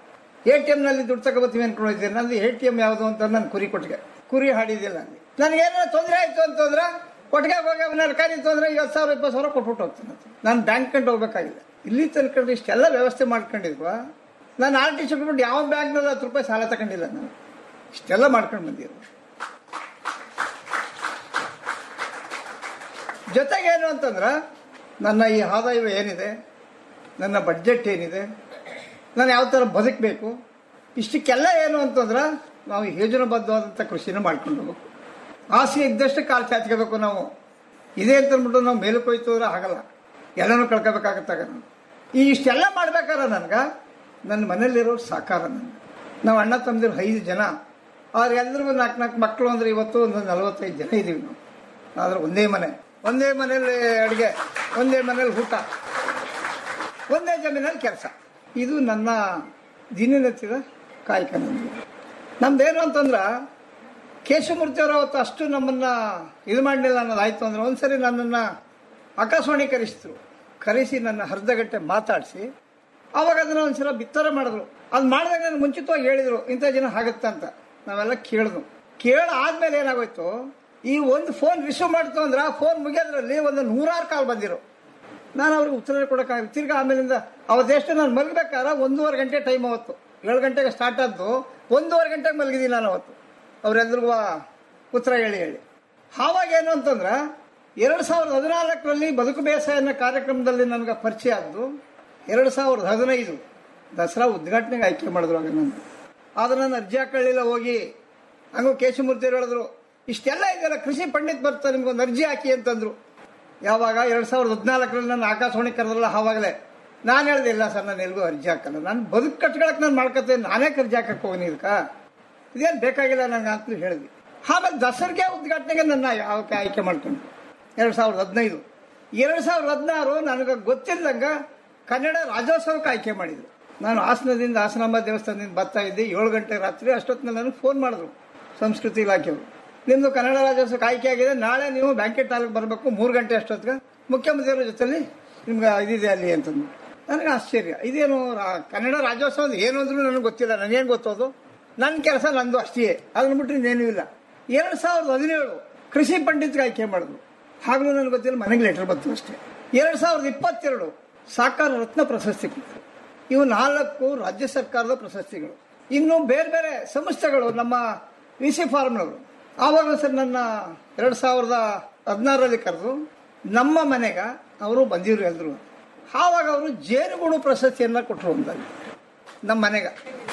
ಎ ಟಿ ಎಮ್ನಲ್ಲಿ ದುಡ್ಡು ತಗೋಬತ್ತೀವಿ ಅನ್ಕೊಂಡಿದ್ದೀನಿ ನಂದು ಎ ಟಿ ಎಮ್ ಯಾವುದು ಅಂತ ನಾನು ಕುರಿ ಕೊಟ್ಟಿಗೆ ಕುರಿ ಹಾಡಿದ್ದಿಲ್ಲ ಅಲ್ಲಿ ನನಗೇನಾದ್ರು ತೊಂದರೆ ಆಯಿತು ಅಂತಂದ್ರೆ ಕೊಟ್ಟಿಗೆ ಹೋಗಿ ಅವನ ಕರಿ ತೊಂದರೆ ಐವತ್ತು ಸಾವಿರ ಇಪ್ಪತ್ತು ಸಾವಿರ ಕೊಟ್ಬಿಟ್ಟು ಹೋಗ್ತೀನಿ ಅಂತ. ನಾನು ಬ್ಯಾಂಕ್ ಕಂಡು ಹೋಗ್ಬೇಕಾಗಿಲ್ಲ ಇಲ್ಲಿ ತನ್ಕೊಂಡು ಇಷ್ಟೆಲ್ಲ ವ್ಯವಸ್ಥೆ ಮಾಡ್ಕೊಂಡಿದ್ವಾ ನಾನು ಆರ್ ಟಿ ಸಿ ಬಿಟ್ಟು ಯಾವ ಬ್ಯಾಂಕ್ನಲ್ಲಿ ಹತ್ತು ರೂಪಾಯಿ ಸಾಲ ತಗೊಂಡಿಲ್ಲ ನಾನು ಇಷ್ಟೆಲ್ಲ ಮಾಡ್ಕೊಂಡು ಬಂದಿರೋ ಜೊತೆಗೆ ಏನು ಅಂತಂದ್ರೆ ನನ್ನ ಈ ಆದಾಯ ಏನಿದೆ ನನ್ನ ಬಡ್ಜೆಟ್ ಏನಿದೆ ನಾನು ಯಾವ ಥರ ಬದುಕಬೇಕು ಇಷ್ಟಕ್ಕೆಲ್ಲ ಏನು ಅಂತಂದ್ರೆ ನಾವು ಯೋಜನಾಬದ್ಧವಾದಂಥ ಕೃಷಿನ ಮಾಡ್ಕೊಂಡು ಹೋಗ್ಬೇಕು ಆಸೆ ಇದ್ದಷ್ಟು ಕಾಲು ಚಾಚ್ಕೋಬೇಕು ನಾವು ಇದೇ ಅಂತ ಅಂದ್ಬಿಟ್ಟು ನಾವು ಮೇಲಕ್ಕೆ ಹೋಯ್ತು ಅಂದ್ರೆ ಆಗಲ್ಲ ಎಲ್ಲನೂ ಕಳ್ಕೋಬೇಕಾಗತ್ತಾಗ ನಾವು ಈ ಇಷ್ಟೆಲ್ಲ ಮಾಡ್ಬೇಕಾದ್ರೆ ನನಗೆ ನನ್ನ ಮನೇಲಿರೋ ಸಾಕಾರ ನನಗೆ ನಾವು ಅಣ್ಣ ತಮ್ಮದಿರು ಐದು ಜನ ಆದ್ರೆ ಎಲ್ರಿಗೂ ನಾಲ್ಕು ನಾಲ್ಕು ಮಕ್ಕಳು ಅಂದ್ರೆ ಇವತ್ತು ಒಂದು ನಲವತ್ತೈದು ಜನ ಇದ್ದೀವಿ ನಾವು ಆದ್ರೆ ಒಂದೇ ಮನೆ ಒಂದೇ ಮನೇಲಿ ಅಡುಗೆ ಒಂದೇ ಮನೇಲಿ ಊಟ ಒಂದೇ ಜಮೀನಲ್ಲಿ ಕೆಲಸ ಇದು ನನ್ನ ದಿನನಿತ್ಯದ ಕಾಯಕ ನಮ್ಮದು ನಮ್ದೇನು ಅಂತಂದ್ರೆ ಕೇಶವಮೂರ್ತಿ ಅವರು ಅವತ್ತು ಅಷ್ಟು ನಮ್ಮನ್ನ ಇದು ಮಾಡಲಿಲ್ಲ ಅನ್ನೋದಾಯ್ತು ಅಂದ್ರೆ ಒಂದ್ಸರಿ ನನ್ನನ್ನು ಆಕಾಶವಾಣಿ ಕರೆಸಿದ್ರು ಕರೆಸಿ ನನ್ನ ಅರ್ಧ ಗಂಟೆ ಮಾತಾಡಿಸಿ ಅವಾಗ ಅದನ್ನ ಒಂದ್ಸಲ ಬಿತ್ತರ ಮಾಡಿದ್ರು ಅದು ಮಾಡಿದಾಗ ನನಗೆ ಮುಂಚಿತವಾಗಿ ಹೇಳಿದ್ರು ಇಂಥ ಜನ ಆಗುತ್ತೆ ಅಂತ ನಾವೆಲ್ಲ ಕೇಳಿದ್ವು ಕೇಳ ಆದ್ಮೇಲೆ ಏನಾಗೋಯ್ತು ಈ ಒಂದು ಫೋನ್ ರಿಸೀವ್ ಮಾಡ್ತು ಅಂದ್ರೆ ಆ ಫೋನ್ ಮುಗಿಯೋದ್ರಲ್ಲಿ ಒಂದು ನೂರಾರು ಕಾಲ್ ಬಂದಿರು ನಾನು ಅವ್ರಿಗೆ ಉತ್ತರ ಕೊಡೋಕ್ಕಾಗ ತಿರ್ಗಾ ಆಮೇಲಿಂದ ಅವತ್ತೆಷ್ಟು ನಾನು ಮಲಗಬೇಕಾದ್ರೆ ಒಂದೂವರೆ ಗಂಟೆ ಟೈಮ್ ಅವತ್ತು ಏಳು ಗಂಟೆಗೆ ಸ್ಟಾರ್ಟ್ ಆದ್ದು ಒಂದೂವರೆ ಗಂಟೆಗೆ ಮಲಗಿದ್ದೀನಿ ನಾನು ಅವತ್ತು ಅವರೆಲ್ಲರಿಗೂ ಉತ್ತರ ಹೇಳಿ ಹೇಳಿ ಆವಾಗ ಏನು ಅಂತಂದ್ರೆ ಎರಡು ಸಾವಿರದ ಹದಿನಾಲ್ಕರಲ್ಲಿ ಬದುಕು ಬೇಸಾಯ ಅನ್ನೋ ಕಾರ್ಯಕ್ರಮದಲ್ಲಿ ನನಗೆ ಪರಿಚಯ ಆದ್ದು ಎರಡು ಸಾವಿರದ ಹದಿನೈದು ದಸರಾ ಉದ್ಘಾಟನೆಗೆ ಆಯ್ಕೆ ಮಾಡಿದ್ರು ಆಗ ನಾನು ಆದ್ರೆ ನಾನು ಅರ್ಜಿ ಹಾಕೊಳ್ಳಿಲ್ಲ ಹೋಗಿ ಹಂಗೂ ಕೇಶಮೂರ್ತಿ ಹೇಳಿದ್ರು ಇಷ್ಟೆಲ್ಲ ಇದೆಯಲ್ಲ ಕೃಷಿ ಪಂಡಿತ್ ಬರ್ತಾರೆ ನಿಮ್ಗೊಂದು ಅರ್ಜಿ ಹಾಕಿ ಅಂತಂದ್ರು ಯಾವಾಗ ಎರಡು ಸಾವಿರದ ಹದಿನಾಲ್ಕರಲ್ಲಿ ನಾನು ಆಕಾಶವಾಣಿ ಕರೆದ್ರಲ್ಲ ಆವಾಗಲೇ ನಾನು ಹೇಳ್ದೆ ಇಲ್ಲ ಸರ್ ನಾನು ಎಲ್ಗೂ ಅರ್ಜಿ ಹಾಕಲ್ಲ ನಾನು ಬದುಕು ಕಟ್ಕೊಳಕ್ಕೆ ನಾನು ಮಾಡ್ಕೊತೇನೆ ನಾನೇ ಅರ್ಜಿ ಹಾಕಕ್ಕೆ ಹೋಗಿ ಇದಕ್ಕ ಇದೇನು ಬೇಕಾಗಿಲ್ಲ ನನಗೆ ಅಂತಲೂ ಹೇಳಿದ್ವಿ ಆಮೇಲೆ ದಸರಿಗೆ ಉದ್ಘಾಟನೆಗೆ ನನ್ನ ಯಾವ ಆಯ್ಕೆ ಮಾಡ್ಕೊಂಡು ಎರಡು ಸಾವಿರದ ಹದಿನೈದು ಎರಡು ಸಾವಿರದ ಹದಿನಾರು ನನಗೆ ಗೊತ್ತಿಲ್ಲದಂಗ ಕನ್ನಡ ರಾಜ್ಯೋತ್ಸವಕ್ಕೆ ಆಯ್ಕೆ ಮಾಡಿದ್ರು ನಾನು ಹಾಸನದಿಂದ ಹಾಸನಾಂಬ ದೇವಸ್ಥಾನದಿಂದ ಬರ್ತಾ ಇದ್ದೆ ಏಳು ಗಂಟೆ ರಾತ್ರಿ ಅಷ್ಟೊತ್ತಿನಲ್ಲಿ ನನಗೆ ಫೋನ್ ಮಾಡಿದ್ರು ಸಂಸ್ಕೃತಿ ಇಲಾಖೆಯವರು ನಿಮ್ಮದು ಕನ್ನಡ ರಾಜ್ಯೋತ್ಸವಕ್ಕೆ ಆಯ್ಕೆ ಆಗಿದೆ ನಾಳೆ ನೀವು ಬ್ಯಾಂಕೆಟ್ ತಾಲೂಕು ಬರಬೇಕು ಮೂರು ಗಂಟೆ ಅಷ್ಟೊತ್ತಿಗೆ ಮುಖ್ಯಮಂತ್ರಿಯವರ ಜೊತೆಲಿ ನಿಮ್ಗೆ ಇದಿದೆ ಅಲ್ಲಿ ಅಂತಂದು ನನಗೆ ಆಶ್ಚರ್ಯ ಇದೇನು ರಾ- ಕನ್ನಡ ರಾಜ್ಯೋತ್ಸವ ಅಂದ್ರೆ ಏನು ಅಂದ್ರೂ ನನಗೆ ಗೊತ್ತಿಲ್ಲ ನನಗೇನು ಗೊತ್ತೋದು ನನ್ನ ಕೆಲಸ ನಂದು ಅಷ್ಟೇ ಅದನ್ನ ಬಿಟ್ಟರೆ ಇನ್ನೇನೂ ಇಲ್ಲ ಎರಡು ಸಾವಿರದ ಹದಿನೇಳು ಕೃಷಿ ಪಂಡಿತ್ಗೆ ಆಯ್ಕೆ ಮಾಡಿದ್ರು ಹಾಗಲೂ ನನಗೆ ಗೊತ್ತಿಲ್ಲ ಮನೆಗೆ ಲೆಟರ್ ಬಂತು ಅಷ್ಟೇ ಎರಡು ಸಾವಿರದ ಇಪ್ಪತ್ತೆರಡು ಸಾಕಾರ ರತ್ನ ಪ್ರಶಸ್ತಿ ಕೊಟ್ಟರು ಇವು ನಾಲ್ಕು ರಾಜ್ಯ ಸರ್ಕಾರದ ಪ್ರಶಸ್ತಿಗಳು ಇನ್ನು ಬೇರೆ ಬೇರೆ ಸಂಸ್ಥೆಗಳು ನಮ್ಮ ವಿ ಸಿ ಫಾರ್ಮ್ನವರು ಆವಾಗ ಸರ್ ನನ್ನ ಎರಡು ಸಾವಿರದ ಹದಿನಾರರಲ್ಲಿ ಕರೆದು ನಮ್ಮ ಮನೆಗ ಅವರು ಬಂದಿದ್ರು ಎಲ್ರು ಆವಾಗ ಅವರು ಜೇನುಗೂಡು ಪ್ರಶಸ್ತಿಯನ್ನ ಕೊಟ್ಟರು ಅಂದಾಗ ನಮ್ಮ ಮನೆಗ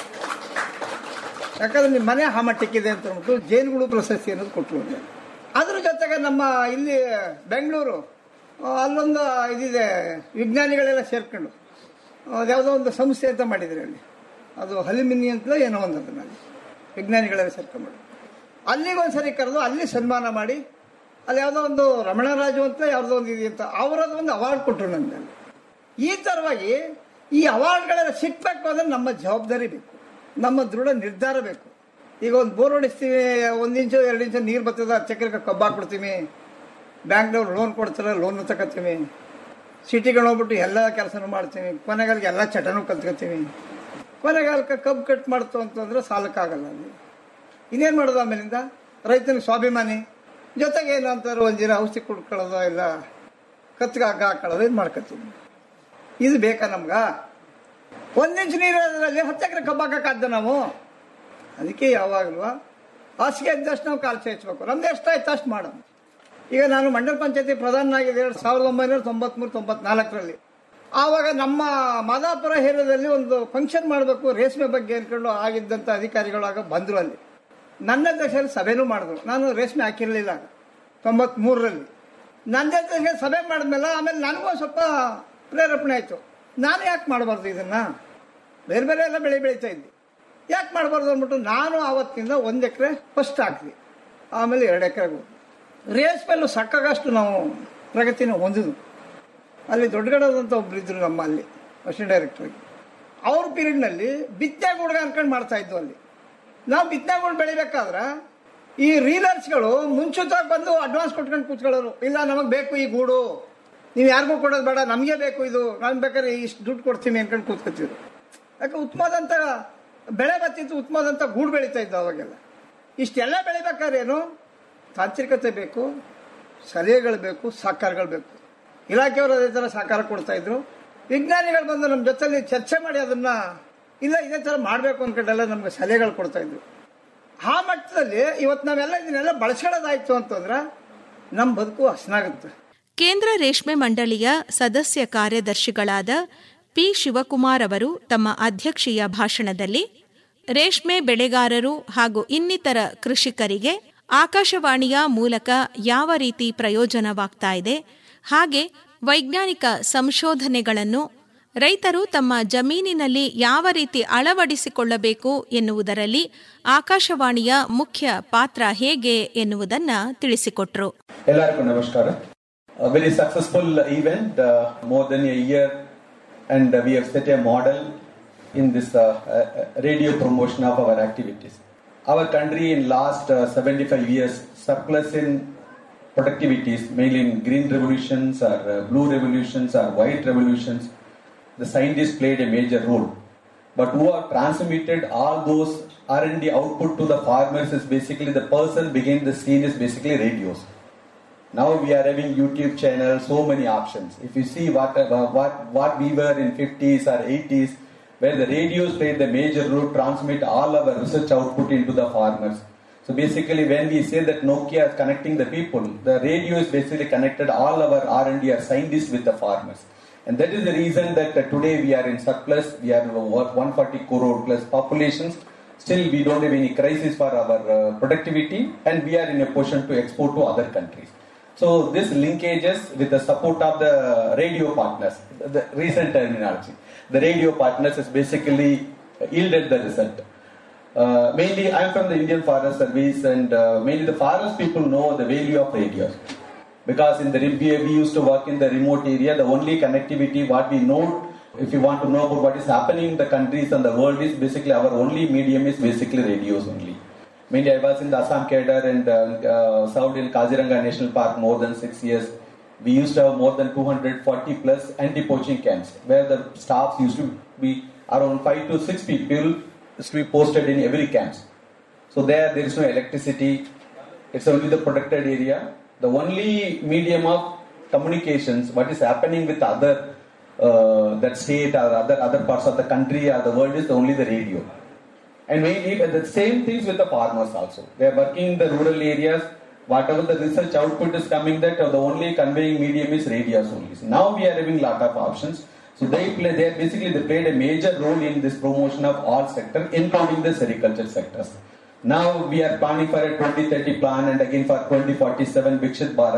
ಯಾಕಂದ್ರೆ ನಿಮ್ಮ ಮನೆ ಆ ಮಟ್ಟಕ್ಕಿದೆ ಅಂತ ಅಂದ್ಬಿಟ್ಟು ಜೇನುಗೂಡು ಪ್ರಶಸ್ತಿ ಅನ್ನೋದು ಕೊಟ್ಟರು ಅಂತ ಅದ್ರ ಜೊತೆಗೆ ನಮ್ಮ ಇಲ್ಲಿ ಬೆಂಗಳೂರು ಆ, ಅಲ್ಲೊಂದು ಇದಿದೆ ವಿಜ್ಞಾನಿಗಳೆಲ್ಲ ಸೇರ್ಕೊಂಡು ಅದ್ಯಾವುದೋ ಒಂದು ಸಂಸ್ಥೆ ಅಂತ ಮಾಡಿದ್ರು ಅಲ್ಲಿ ಅದು ಹಲಿಮಿನಿ ಅಂತಲೋ ಏನೋ ಒಂದು ಅದನ್ನಲ್ಲಿ ವಿಜ್ಞಾನಿಗಳೆಲ್ಲ ಸೇರ್ಕೊಂಡು ಅಲ್ಲಿಗೆ ಒಂದ್ಸರಿ ಕರೆದು ಅಲ್ಲಿ ಸನ್ಮಾನ ಮಾಡಿ ಅಲ್ಲಿ ಯಾವುದೋ ಒಂದು ರಮಣರಾಜು ಅಂತ ಯಾವುದೋ ಒಂದು ಇದೆ ಅಂತ ಅವರದ್ದು ಒಂದು ಅವಾರ್ಡ್ ಕೊಟ್ಟರು ನನಗೆ ಅಲ್ಲಿ. ಈ ಥರವಾಗಿ ಈ ಅವಾರ್ಡ್ಗಳೆಲ್ಲ ಸಿಕ್ಬೇಕು ಅಂದ್ರೆ ನಮ್ಮ ಜವಾಬ್ದಾರಿ ಬೇಕು ನಮ್ಮ ದೃಢ ನಿರ್ಧಾರ ಬೇಕು ಈಗ ಒಂದು ಬೋರ್ ಹೊಡಿಸ್ತೀವಿ ಒಂದು ಇಂಚು ಎರಡು ಇಂಚು ನೀರು ಬರ್ತದ ಚಕ್ರಕ್ಕೆ ಕಬ್ಬು ಹಾಕ್ಬಿಡ್ತೀವಿ ಬ್ಯಾಂಕ್ನವ್ರು ಲೋನ್ ಕೊಡ್ತಾರೆ ಲೋನ್ ತಗೋತೀವಿ ಸಿಟಿಗಳು ಹೋಗ್ಬಿಟ್ಟು ಎಲ್ಲ ಕೆಲಸನೂ ಮಾಡ್ತೀವಿ ಕೊನೆಗಾಲಕ್ಕೆ ಎಲ್ಲ ಚಟನೂ ಕಲ್ತ್ಕೊತೀವಿ ಕೊನೆಗಾಲಕ್ಕೆ ಕಬ್ಬು ಕಟ್ ಮಾಡ್ತು ಅಂತಂದ್ರೆ ಸಾಲಕ್ಕಾಗಲ್ಲ ಅಲ್ಲಿ ಇನ್ನೇನು ಮಾಡೋದು ಆಮೇಲಿಂದ ರೈತನಿಗೆ ಸ್ವಾಭಿಮಾನಿ ಜೊತೆಗೆ ಏನು ಅಂತಾರೆ ಒಂದು ದಿನ ಔಷಧಿ ಕುಡ್ಕೊಳ್ಳೋದು ಇಲ್ಲ ಕತ್ಗೆ ಹಗ್ಗ ಹಾಕೊಳ್ಳೋದು ಇದು ಮಾಡ್ಕೊತೀವಿ ಇದು ಬೇಕಾ ನಮ್ಗ ಒಂದು ಇಂಚು ನೀರಲ್ಲಿ ಹತ್ತು ಎಕರೆ ಕಬ್ಬು ಹಾಕಕ್ಕಾದ್ದ ನಾವು ಅದಕ್ಕೆ ಯಾವಾಗಲೂ ಹಾಸಿಗೆ ಇದ್ದಷ್ಟು ನಾವು ಕಾಲು ಚಾಚಬೇಕು ನಮ್ದು ಎಷ್ಟಾಯ್ತು ಅಷ್ಟು ಮಾಡೋಣ ಈಗ ನಾನು ಮಂಡಲ ಪಂಚಾಯತಿ ಪ್ರಧಾನನಾಗಿದೆ ಎರಡು ಸಾವಿರದ ಒಂಬೈನೂರ ತೊಂಬತ್ಮೂರು ತೊಂಬತ್ನಾಲ್ಕರಲ್ಲಿ ಆವಾಗ ನಮ್ಮ ಮಾದಾಪುರ ಏರಿಯಾದಲ್ಲಿ ಒಂದು ಫಂಕ್ಷನ್ ಮಾಡಬೇಕು ರೇಷ್ಮೆ ಬಗ್ಗೆ ಅನ್ಕೊಂಡು ಆಗಿದ್ದಂಥ ಅಧಿಕಾರಿಗಳಾಗ ಬಂದರು ಅಲ್ಲಿ ನನ್ನ ದಶೆಯಲ್ಲಿ ಸಭೆನೂ ಮಾಡಿದ್ರು ನಾನು ರೇಷ್ಮೆ ಹಾಕಿರಲಿಲ್ಲ ಆಗ ತೊಂಬತ್ಮೂರರಲ್ಲಿ ನನ್ನ ಜೊತೆಗೆ ಸಭೆ ಮಾಡಿದ್ಮೇಲೆ ಆಮೇಲೆ ನನಗೂ ಒಂದ್ ಸ್ವಲ್ಪ ಪ್ರೇರೇಪಣೆ ಆಯಿತು ನಾನು ಯಾಕೆ ಮಾಡಬಾರ್ದು ಇದನ್ನು ಬೇರೆ ಬೇರೆ ಎಲ್ಲ ಬೆಳೆ ಬೆಳೀತಾ ಇದ್ದೆ ಯಾಕೆ ಮಾಡಬಾರ್ದು ಅಂದ್ಬಿಟ್ಟು ನಾನು ಆವತ್ತಿಂದ ಒಂದು ಎಕರೆ ಫಸ್ಟ್ ಹಾಕಿದೆ ಆಮೇಲೆ ಎರಡು ಎಕರೆಗೆ ರೇಷ್ಮೆಲ್ಲೂ ಸಾಕಾಗಷ್ಟು ನಾವು ಪ್ರಗತಿನ ಹೊಂದಿದ್ವು ಅಲ್ಲಿ ದೊಡ್ಡಗಡದಂತ ಒಬ್ರು ಇದ್ರು ನಮ್ಮ ಅಲ್ಲಿ ಅಸಿಸ್ಟೆಂಟ್ ಡೈರೆಕ್ಟರ್ಗೆ ಅವ್ರ ಪೀರಿಯಡ್ನಲ್ಲಿ ಬಿತ್ತನೆ ಗುಡ್ಗ ಅನ್ಕೊಂಡು ಮಾಡ್ತಾ ಇದ್ವು ಅಲ್ಲಿ ನಾವು ಬಿತ್ತನೆ ಗುಡ್ ಬೆಳಿಬೇಕಾದ್ರೆ ಈ ರೀಲರ್ಸ್ಗಳು ಮುಂಚಿತವಾಗಿ ಬಂದು ಅಡ್ವಾನ್ಸ್ ಕೊಟ್ಕೊಂಡು ಕೂತ್ಕೊಳ್ಳೋರು ಇಲ್ಲ ನಮಗೆ ಬೇಕು ಈ ಗೂಡು ನೀವು ಯಾರಿಗೂ ಕೊಡೋದು ಬೇಡ ನಮಗೆ ಬೇಕು ಇದು ನಾನು ಬೇಕಾದ್ರೆ ಇಷ್ಟು ದುಡ್ಡು ಕೊಡ್ತೀನಿ ಅನ್ಕೊಂಡು ಕೂತ್ಕೊತಿದ್ರು ಯಾಕೆ ಉತ್ತಮವಾದಂಥ ಬೆಳೆ ಬರ್ತಿತ್ತು ಉತ್ತಮವಾದಂಥ ಗೂಡು ಬೆಳೀತಾ ಇದ್ದು ಅವಾಗೆಲ್ಲ ಇಷ್ಟೆಲ್ಲ ಬೆಳಿಬೇಕಾದ್ರೆ ಏನು ತಾಂತ್ರಿಕತೆ ಬೇಕು ಸಲಹೆಗಳು ಬೇಕು ಸಹಕಾರಗಳು ಬೇಕು ಇಲಾಖೆಯವರು ಅದೇ ಥರ ಸಹಕಾರ ಕೊಡ್ತಾ ಇದ್ರು ವಿಜ್ಞಾನಿಗಳು ಬಂದು ನಮ್ಮ ಜೊತೆಲಿ ಚರ್ಚೆ ಮಾಡಿ ಅದನ್ನ ಇಲ್ಲ ಇದೇ ಥರ ಮಾಡಬೇಕು ಅನ್ಕೊಂಡೆಲ್ಲ ನಮ್ಗೆ ಸಲಹೆಗಳು ಕೊಡ್ತಾ ಇದ್ರು ಆ ಮಟ್ಟದಲ್ಲಿ ಇವತ್ತು ನಾವೆಲ್ಲ ಇದನ್ನೆಲ್ಲ ಬಳಸ್ಕೊಳ್ಳೋದಾಯ್ತು ಅಂತಂದ್ರೆ ನಮ್ಮ ಬದುಕು ಹಸನಾಗುತ್ತೆ ಕೇಂದ್ರ ರೇಷ್ಮೆ ಮಂಡಳಿಯ ಸದಸ್ಯ ಕಾರ್ಯದರ್ಶಿಗಳಾದ ಪಿ ಶಿವಕುಮಾರ್ ಅವರು ತಮ್ಮ ಅಧ್ಯಕ್ಷೀಯ ಭಾಷಣದಲ್ಲಿ ರೇಷ್ಮೆ ಬೆಳೆಗಾರರು ಹಾಗೂ ಇನ್ನಿತರ ಕೃಷಿಕರಿಗೆ ಆಕಾಶವಾಣಿಯ ಮೂಲಕ ಯಾವ ರೀತಿ ಪ್ರಯೋಜನವಾಗ್ತಾ ಇದೆ ಹಾಗೆ ವೈಜ್ಞಾನಿಕ ಸಂಶೋಧನೆಗಳನ್ನು ರೈತರು ತಮ್ಮ ಜಮೀನಿನಲ್ಲಿ ಯಾವ ರೀತಿ ಅಳವಡಿಸಿಕೊಳ್ಳಬೇಕು ಎನ್ನುವುದರಲ್ಲಿ ಆಕಾಶವಾಣಿಯ ಮುಖ್ಯ ಪಾತ್ರ ಹೇಗೆ ಎನ್ನುವುದನ್ನ ತಿಳಿಸಿಕೊಟ್ರು ಎಲ್ಲರಿಗೂ ನಮಸ್ಕಾರ very successful event more than a year and we have set a model in this radio promotion of our activities our country in last seventy five years surplus in productivities, mainly in green revolutions or uh, blue revolutions or white revolutions, the scientists played a major role. But who have transmitted all those R&D output to the farmers is basically the person behind the scene is basically radios. Now we are having YouTube channels, so many options. If you see what uh, what what we were in 50s or 80s, where the radios played the major role, transmit all our research output into the farmers. So basically, when we say that Nokia is connecting the people, the radio is basically connected all our R&D or scientists with the farmers. And that is the reason that uh, today we are in surplus, we are what, 140 crore plus populations. Still, we don't have any crisis for our uh, productivity, and we are in a position to export to other countries. So this linkages with the support of the radio partners, the recent terminology. The radio partners has basically yielded the result. Uh, mainly, I'm from the Indian Forest Service, and uh, mainly the forest people know the value of radios. Because in the we, we used to work in the remote area, the only connectivity what we know, if you want to know about what is happening in the countries and the world, is basically our only medium is basically radios only. Mainly, I was in the Assam cadre and uh, uh, served in Kaziranga National Park more than six years. We used to have more than 240 plus anti-poaching camps, where the staffs used to be around five to six people is to be posted in every camps. So there, there is no electricity. It's only the protected area. The only medium of communications, what is happening with other uh, that state or other other parts of the country or the world is only the radio. And mainly the same things with the farmers also. They are working in the rural areas. Whatever the research output is coming, that the only conveying medium is radios only. So now we are having lot of options. So they play, they basically they played a major role in this promotion of all sectors, including the sericulture sectors. Now we are planning for a 2030 plan and again for 2047 Vikshit Bharat.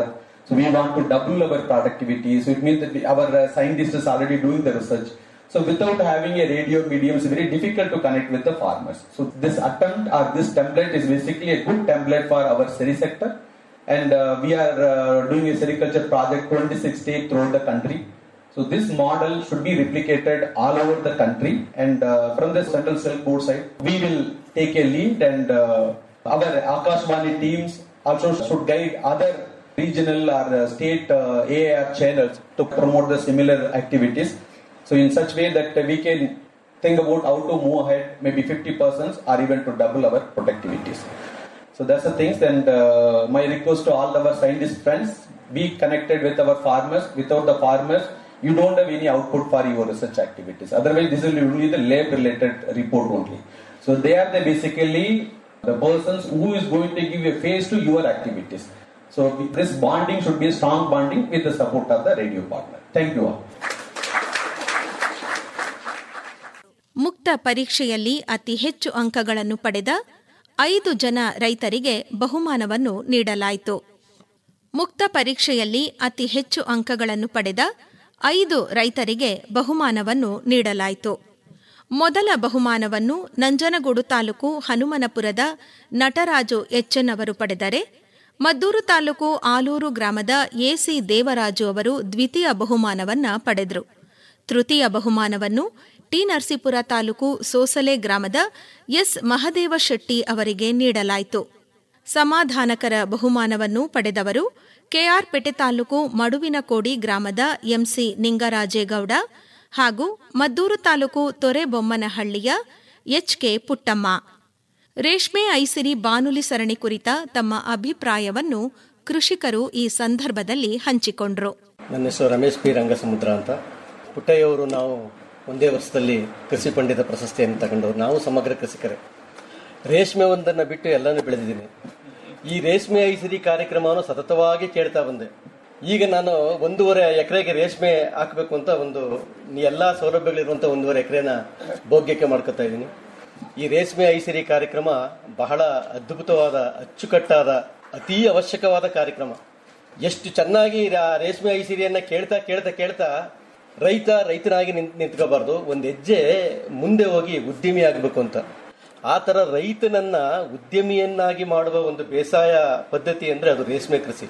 So we want to double our productivity. So it means that we, our uh, scientists is already doing the research. So without having a radio medium, it's very difficult to connect with the farmers. So this attempt or this template is basically a good template for our seri sector. And uh, we are uh, doing a sericulture project 26 states throughout the country. So this model should be replicated all over the country. And uh, from the Central Silk Board side, we will take a lead and uh, our Akashvani teams also should guide other regional or uh, state uh, AAR channels to promote the similar activities. So in such way that we can think about how to move ahead, maybe 50 persons or even to double our productivities. So that's the things. And uh, my request to all our scientist friends: be connected with our farmers. Without the farmers, you don't have any output for your research activities. Otherwise, this will only the lab-related report only. So they are the basically the persons who is going to give a face to your activities. So this bonding should be a strong bonding with the support of the radio partner. Thank you all. ಮುಕ್ತ ಪರೀಕ್ಷೆಯಲ್ಲಿ ಅತಿ ಹೆಚ್ಚು ಅಂಕಗಳನ್ನು ಪಡೆದ ಐದು ಜನ ರೈತರಿಗೆ ಬಹುಮಾನವನ್ನು ನೀಡಲಾಯಿತು ಮುಕ್ತ ಪರೀಕ್ಷೆಯಲ್ಲಿ ಅತಿ ಹೆಚ್ಚು ಅಂಕಗಳನ್ನು ಪಡೆದ ಐದು ರೈತರಿಗೆ ಬಹುಮಾನವನ್ನು ನೀಡಲಾಯಿತು ಮೊದಲ ಬಹುಮಾನವನ್ನು ನಂಜನಗೂಡು ತಾಲೂಕು ಹನುಮನಪುರದ ನಟರಾಜು ಎಚ್ಎನ್ ಅವರು ಪಡೆದರೆ ಮದ್ದೂರು ತಾಲೂಕು ಆಲೂರು ಗ್ರಾಮದ ಎಸಿ ದೇವರಾಜು ಅವರು ದ್ವಿತೀಯ ಬಹುಮಾನವನ್ನ ಪಡೆದರು ತೃತೀಯ ಬಹುಮಾನವನ್ನು ಟಿ ನರಸೀಪುರ ತಾಲೂಕು ಸೋಸಲೆ ಗ್ರಾಮದ ಎಸ್ ಮಹದೇವ ಶೆಟ್ಟಿ ಅವರಿಗೆ ನೀಡಲಾಯಿತು ಸಮಾಧಾನಕರ ಬಹುಮಾನವನ್ನು ಪಡೆದವರು ಕೆಆರ್ ಪೇಟೆ ತಾಲೂಕು ಮಡುವಿನಕೋಡಿ ಗ್ರಾಮದ ಎಂಸಿ ನಿಂಗರಾಜೇಗೌಡ ಹಾಗೂ ಮದ್ದೂರು ತಾಲೂಕು ತೊರೆಬೊಮ್ಮನಹಳ್ಳಿಯ ಎಚ್ಕೆ ಪುಟ್ಟಮ್ಮ ರೇಷ್ಮೆ ಐಸಿರಿ ಬಾನುಲಿ ಸರಣಿ ಕುರಿತ ತಮ್ಮ ಅಭಿಪ್ರಾಯವನ್ನು ಕೃಷಿಕರು ಈ ಸಂದರ್ಭದಲ್ಲಿ ಹಂಚಿಕೊಂಡ್ರು ನನ್ನ ಹೆಸರು ರಮೇಶ್ ಪಿ ರಂಗಸಮುದ್ರ ಅಂತ ಪುಟ್ಟಯ್ಯವರು ನಾವು ಒಂದೇ ವರ್ಷದಲ್ಲಿ ಕೃಷಿ ಪಂಡಿತ ಪ್ರಶಸ್ತಿಯನ್ನು ತಗೊಂಡವರು ನಾವು ಸಮಗ್ರ ಕೃಷಿಕರೇ ರೇಷ್ಮೆ ಒಂದನ್ನು ಬಿಟ್ಟು ಎಲ್ಲನೂ ಬೆಳೆದಿದ್ದೀನಿ ಈ ರೇಷ್ಮೆ ಐಸಿರಿ ಕಾರ್ಯಕ್ರಮವನ್ನು ಸತತವಾಗಿ ಕೇಳ್ತಾ ಬಂದೆ ಈಗ ನಾನು ಒಂದೂವರೆ ಎಕರೆಗೆ ರೇಷ್ಮೆ ಹಾಕಬೇಕು ಅಂತ ಒಂದು ಎಲ್ಲ ಸೌಲಭ್ಯಗಳಿರುವಂಥ ಒಂದೂವರೆ ಎಕರೆನ ಭೋಗ್ಯಕ್ಕೆ ಮಾಡ್ಕೊತಾ ಇದ್ದೀನಿ ಈ ರೇಷ್ಮೆ ಐಸಿರಿ ಕಾರ್ಯಕ್ರಮ ಬಹಳ ಅದ್ಭುತವಾದ ಅಚ್ಚುಕಟ್ಟಾದ ಅತೀ ಅವಶ್ಯಕವಾದ ಕಾರ್ಯಕ್ರಮ ಎಷ್ಟು ಚೆನ್ನಾಗಿ ಆ ರೇಷ್ಮೆ ಐಸಿರಿಯನ್ನ ಕೇಳ್ತಾ ಕೇಳ್ತಾ ಕೇಳ್ತಾ ರೈತ ರೈತನಾಗಿ ನಿಂತ್ ನಿಂತ್ಕೋಬಾರ್ದು ಒಂದು ಹೆಜ್ಜೆ ಮುಂದೆ ಹೋಗಿ ಉದ್ಯಮಿ ಆಗಬೇಕು ಅಂತ ಆ ಥರ ರೈತನನ್ನ ಉದ್ಯಮಿಯನ್ನಾಗಿ ಮಾಡುವ ಒಂದು ಬೇಸಾಯ ಪದ್ಧತಿ ಅಂದ್ರೆ ಅದು ರೇಷ್ಮೆ ಕೃಷಿ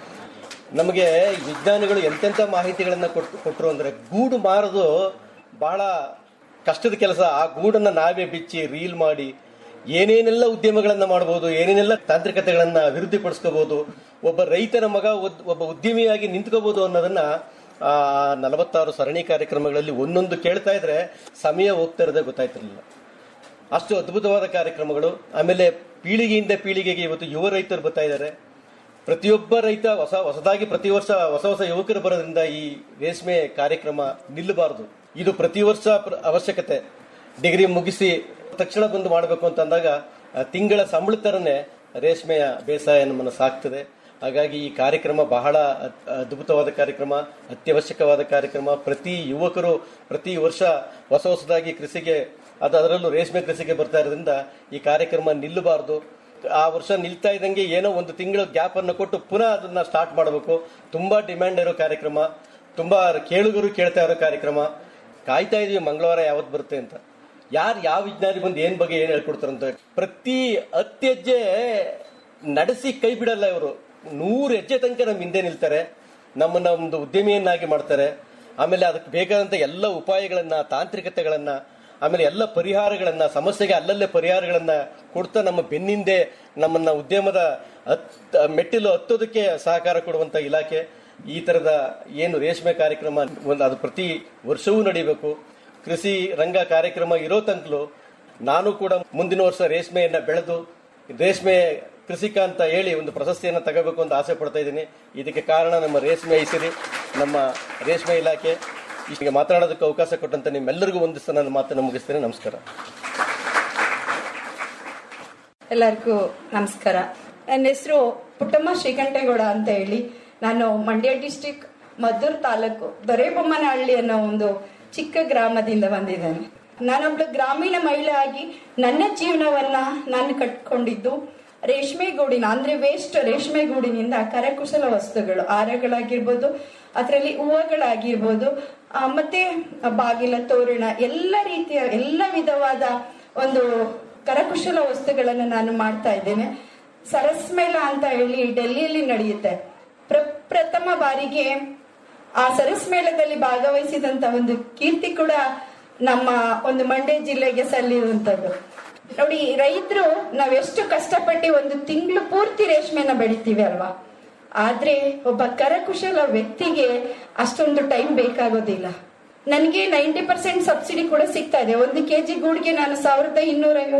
ನಮಗೆ ವಿಜ್ಞಾನಿಗಳು ಎಂತೆಂಥ ಮಾಹಿತಿಗಳನ್ನ ಕೊಟ್ಟು ಕೊಟ್ಟರು ಅಂದ್ರೆ ಗೂಡು ಮಾರೋದು ಬಹಳ ಕಷ್ಟದ ಕೆಲಸ ಆ ಗೂಡನ್ನ ನಾವೇ ಬಿಚ್ಚಿ ರೀಲ್ ಮಾಡಿ ಏನೇನೆಲ್ಲ ಉದ್ಯಮಗಳನ್ನ ಮಾಡಬಹುದು ಏನೇನೆಲ್ಲ ತಾಂತ್ರಿಕತೆಗಳನ್ನ ಅಭಿವೃದ್ಧಿಪಡಿಸ್ಕೋಬಹುದು ಒಬ್ಬ ರೈತನ ಮಗ ಒದ್- ಒಬ್ಬ ಉದ್ಯಮಿಯಾಗಿ ನಿಂತ್ಕೋಬಹುದು ಅನ್ನೋದನ್ನ ಆ ನಲವತ್ತಾರು ಸರಣಿ ಕಾರ್ಯಕ್ರಮಗಳಲ್ಲಿ ಒಂದೊಂದು ಕೇಳ್ತಾ ಇದ್ರೆ ಸಮಯ ಹೋಗ್ತಾ ಇರೋದೇ ಗೊತ್ತಾಯ್ತಿರ್ಲಿಲ್ಲ ಅಷ್ಟು ಅದ್ಭುತವಾದ ಕಾರ್ಯಕ್ರಮಗಳು ಆಮೇಲೆ ಪೀಳಿಗೆಯಿಂದ ಪೀಳಿಗೆಗೆ ಇವತ್ತು ಯುವ ರೈತರು ಬರ್ತಾ ಇದ್ದಾರೆ ಪ್ರತಿಯೊಬ್ಬ ರೈತ ಹೊಸ ಹೊಸದಾಗಿ ಪ್ರತಿ ವರ್ಷ ಹೊಸ ಹೊಸ ಯುವಕರು ಬರೋದ್ರಿಂದ ಈ ರೇಷ್ಮೆ ಕಾರ್ಯಕ್ರಮ ನಿಲ್ಲಬಾರದು ಇದು ಪ್ರತಿ ವರ್ಷ ಪ್ರ- ಅವಶ್ಯಕತೆ ಡಿಗ್ರಿ ಮುಗಿಸಿ ತಕ್ಷಣ ಬಂದು ಮಾಡಬೇಕು ಅಂತ ಅಂದಾಗ ಆ, ತಿಂಗಳ ಸಂಬಳ ತರನೇ ರೇಷ್ಮೆಯ ಬೇಸಾಯ ನಮ್ಮನ್ನು ಸಾಕ್ತದೆ ಹಾಗಾಗಿ ಈ ಕಾರ್ಯಕ್ರಮ ಬಹಳ ಅದ್- ಅದ್ಭುತವಾದ ಕಾರ್ಯಕ್ರಮ ಅತ್ಯವಶ್ಯಕವಾದ ಕಾರ್ಯಕ್ರಮ ಪ್ರತಿ ಯುವಕರು ಪ್ರತಿ ವರ್ಷ ಹೊಸ ಹೊಸದಾಗಿ ಕೃಷಿಗೆ ಅದು ಅದರಲ್ಲೂ ರೇಷ್ಮೆ ಕೃಷಿಗೆ ಬರ್ತಾ ಇರೋದ್ರಿಂದ ಈ ಕಾರ್ಯಕ್ರಮ ನಿಲ್ಲಬಾರದು ಆ ವರ್ಷ ನಿಲ್ತಾ ಇದ್ದಂಗೆ ಏನೋ ಒಂದು ತಿಂಗಳ ಗ್ಯಾಪ್ ಅನ್ನು ಕೊಟ್ಟು ಪುನಃ ಅದನ್ನ ಸ್ಟಾರ್ಟ್ ಮಾಡಬೇಕು ತುಂಬಾ ಡಿಮ್ಯಾಂಡ್ ಇರೋ ಕಾರ್ಯಕ್ರಮ ತುಂಬಾ ಕೇಳುಗರು ಕೇಳ್ತಾ ಇರೋ ಕಾರ್ಯಕ್ರಮ ಕಾಯ್ತಾ ಇದೀವಿ ಮಂಗಳವಾರ ಯಾವತ್ತು ಬರುತ್ತೆ ಅಂತ ಯಾರು ಯಾವ ವಿಜ್ಞಾನಿ ಬಂದು ಏನ್ ಬಗ್ಗೆ ಏನ್ ಹೇಳ್ಕೊಡ್ತಾರಂತ ಪ್ರತಿ ಹತ್ತು ಹೆಜ್ಜೆ ನಡೆಸಿ ಕೈ ಬಿಡಲ್ಲ ಇವರು ನೂರು ಹೆಜ್ಜೆ ತನಕ ನಮ್ಮ ಹಿಂದೆ ನಿಲ್ತಾರೆ ನಮ್ಮನ್ನ ಒಂದು ಉದ್ಯಮಿಯನ್ನಾಗಿ ಮಾಡ್ತಾರೆ ಆಮೇಲೆ ಅದಕ್ಕೆ ಬೇಕಾದಂತ ಎಲ್ಲ ಉಪಾಯಗಳನ್ನ ತಾಂತ್ರಿಕತೆಗಳನ್ನ ಆಮೇಲೆ ಎಲ್ಲ ಪರಿಹಾರಗಳನ್ನ ಸಮಸ್ಯೆಗೆ ಅಲ್ಲಲ್ಲೇ ಪರಿಹಾರಗಳನ್ನ ಕೊಡ್ತಾ ನಮ್ಮ ಬೆನ್ನಿಂದೆ ನಮ್ಮನ್ನ ಉದ್ಯಮದ ಹತ್ ಮೆಟ್ಟಿಲು ಹತ್ತೋದಕ್ಕೆ ಸಹಕಾರ ಕೊಡುವಂತ ಇಲಾಖೆ ಈ ತರದ ಏನು ರೇಷ್ಮೆ ಕಾರ್ಯಕ್ರಮ ಒಂದು ಅದು ಪ್ರತಿ ವರ್ಷವೂ ನಡೀಬೇಕು ಕೃಷಿ ರಂಗ ಕಾರ್ಯಕ್ರಮ ಇರೋ ತನಕಲು ನಾನು ಕೂಡ ಮುಂದಿನ ವರ್ಷ ರೇಷ್ಮೆಯನ್ನ ಬೆಳೆದು ರೇಷ್ಮೆ ಕೃಷಿಕ ಅಂತ ಹೇಳಿ ಒಂದು ಪ್ರಶಸ್ತಿಯನ್ನು ತಗೋಬೇಕು ಅಂತ ಆಸೆ ಪಡ್ತಾ ಇದ್ದೀನಿ ಇದಕ್ಕೆ ಕಾರಣ ನಮ್ಮ ರೇಷ್ಮೆ ಐಸಿರಿ ನಮ್ಮ ರೇಷ್ಮೆ ಇಲಾಖೆ ಇಷ್ಟಿಗೆ ಮಾತನಾಡೋದಕ್ಕೆ ಅವಕಾಶ ಕೊಟ್ಟಂತ ನಿಮ್ಮೆಲ್ಲರಿಗೂ ಒಂದಿಸ್ತ ನನ್ನ ಮಾತನ್ನು ಮುಗಿಸ್ತೇನೆ ನಮಸ್ಕಾರ ಎಲ್ಲರಿಗೂ ನಮಸ್ಕಾರ ನನ್ನ ಹೆಸರು ಪುಟ್ಟಮ್ಮ ಶ್ರೀಕಂಠೇಗೌಡ ಅಂತ ಹೇಳಿ ನಾನು ಮಂಡ್ಯ ಡಿಸ್ಟಿಕ್ ಮದ್ದೂರು ತಾಲೂಕು ದೊರೆಬೊಮ್ಮನಹಳ್ಳಿ ಅನ್ನೋ ಒಂದು ಚಿಕ್ಕ ಗ್ರಾಮದಿಂದ ಬಂದಿದ್ದೇನೆ ನಾನೊಬ್ಳು ಗ್ರಾಮೀಣ ಮಹಿಳೆ ಆಗಿ ನನ್ನ ಜೀವನವನ್ನ ನಾನು ಕಟ್ಕೊಂಡಿದ್ದು ರೇಷ್ಮೆ ಗೂಡಿನ ಅಂದ್ರೆ ವೇಸ್ಟ್ ರೇಷ್ಮೆ ಗೂಡಿನಿಂದ ಕರಕುಶಲ ವಸ್ತುಗಳು ಹಾರಗಳಾಗಿರ್ಬೋದು ಅದರಲ್ಲಿ ಹೂವುಗಳಾಗಿರ್ಬೋದು ಆ, ಮತ್ತೆ ಬಾಗಿಲ ತೋರಣ ಎಲ್ಲ ರೀತಿಯ ಎಲ್ಲ ವಿಧವಾದ ಒಂದು ಕರಕುಶಲ ವಸ್ತುಗಳನ್ನು ನಾನು ಮಾಡ್ತಾ ಇದ್ದೇನೆ ಸರಸ್ ಮೇಳ ಅಂತ ಹೇಳಿ ಡೆಲ್ಲಿಯಲ್ಲಿ ನಡೆಯುತ್ತೆ ಪ್ರಪ್ರಥಮ ಬಾರಿಗೆ ಆ ಸರಸ್ ಮೇಳದಲ್ಲಿ ಭಾಗವಹಿಸಿದಂತ ಒಂದು ಕೀರ್ತಿ ಕೂಡ ನಮ್ಮ ಒಂದು ಮಂಡ್ಯ ಜಿಲ್ಲೆಗೆ ಸಲ್ಲಿರುವಂತದ್ದು ನೋಡಿ ರೈತರು ನಾವೆಷ್ಟು ಕಷ್ಟಪಟ್ಟು ಒಂದು ತಿಂಗಳು ಪೂರ್ತಿ ರೇಷ್ಮೆನ ಬೆಳಿತೀವಿ ಅಲ್ವಾ ಆದ್ರೆ ಒಬ್ಬ ಕರಕುಶಲ ವ್ಯಕ್ತಿಗೆ ಅಷ್ಟೊಂದು ಟೈಮ್ ಬೇಕಾಗೋದಿಲ್ಲ ನನಗೆ ನೈಂಟಿ ಪರ್ಸೆಂಟ್ ಸಬ್ಸಿಡಿ ಕೂಡ ಸಿಗ್ತಾ ಇದೆ ಒಂದು ಕೆಜಿ ಗೂಡ್ಗೆ ನಾನು ಸಾವಿರದ ಇನ್ನೂರ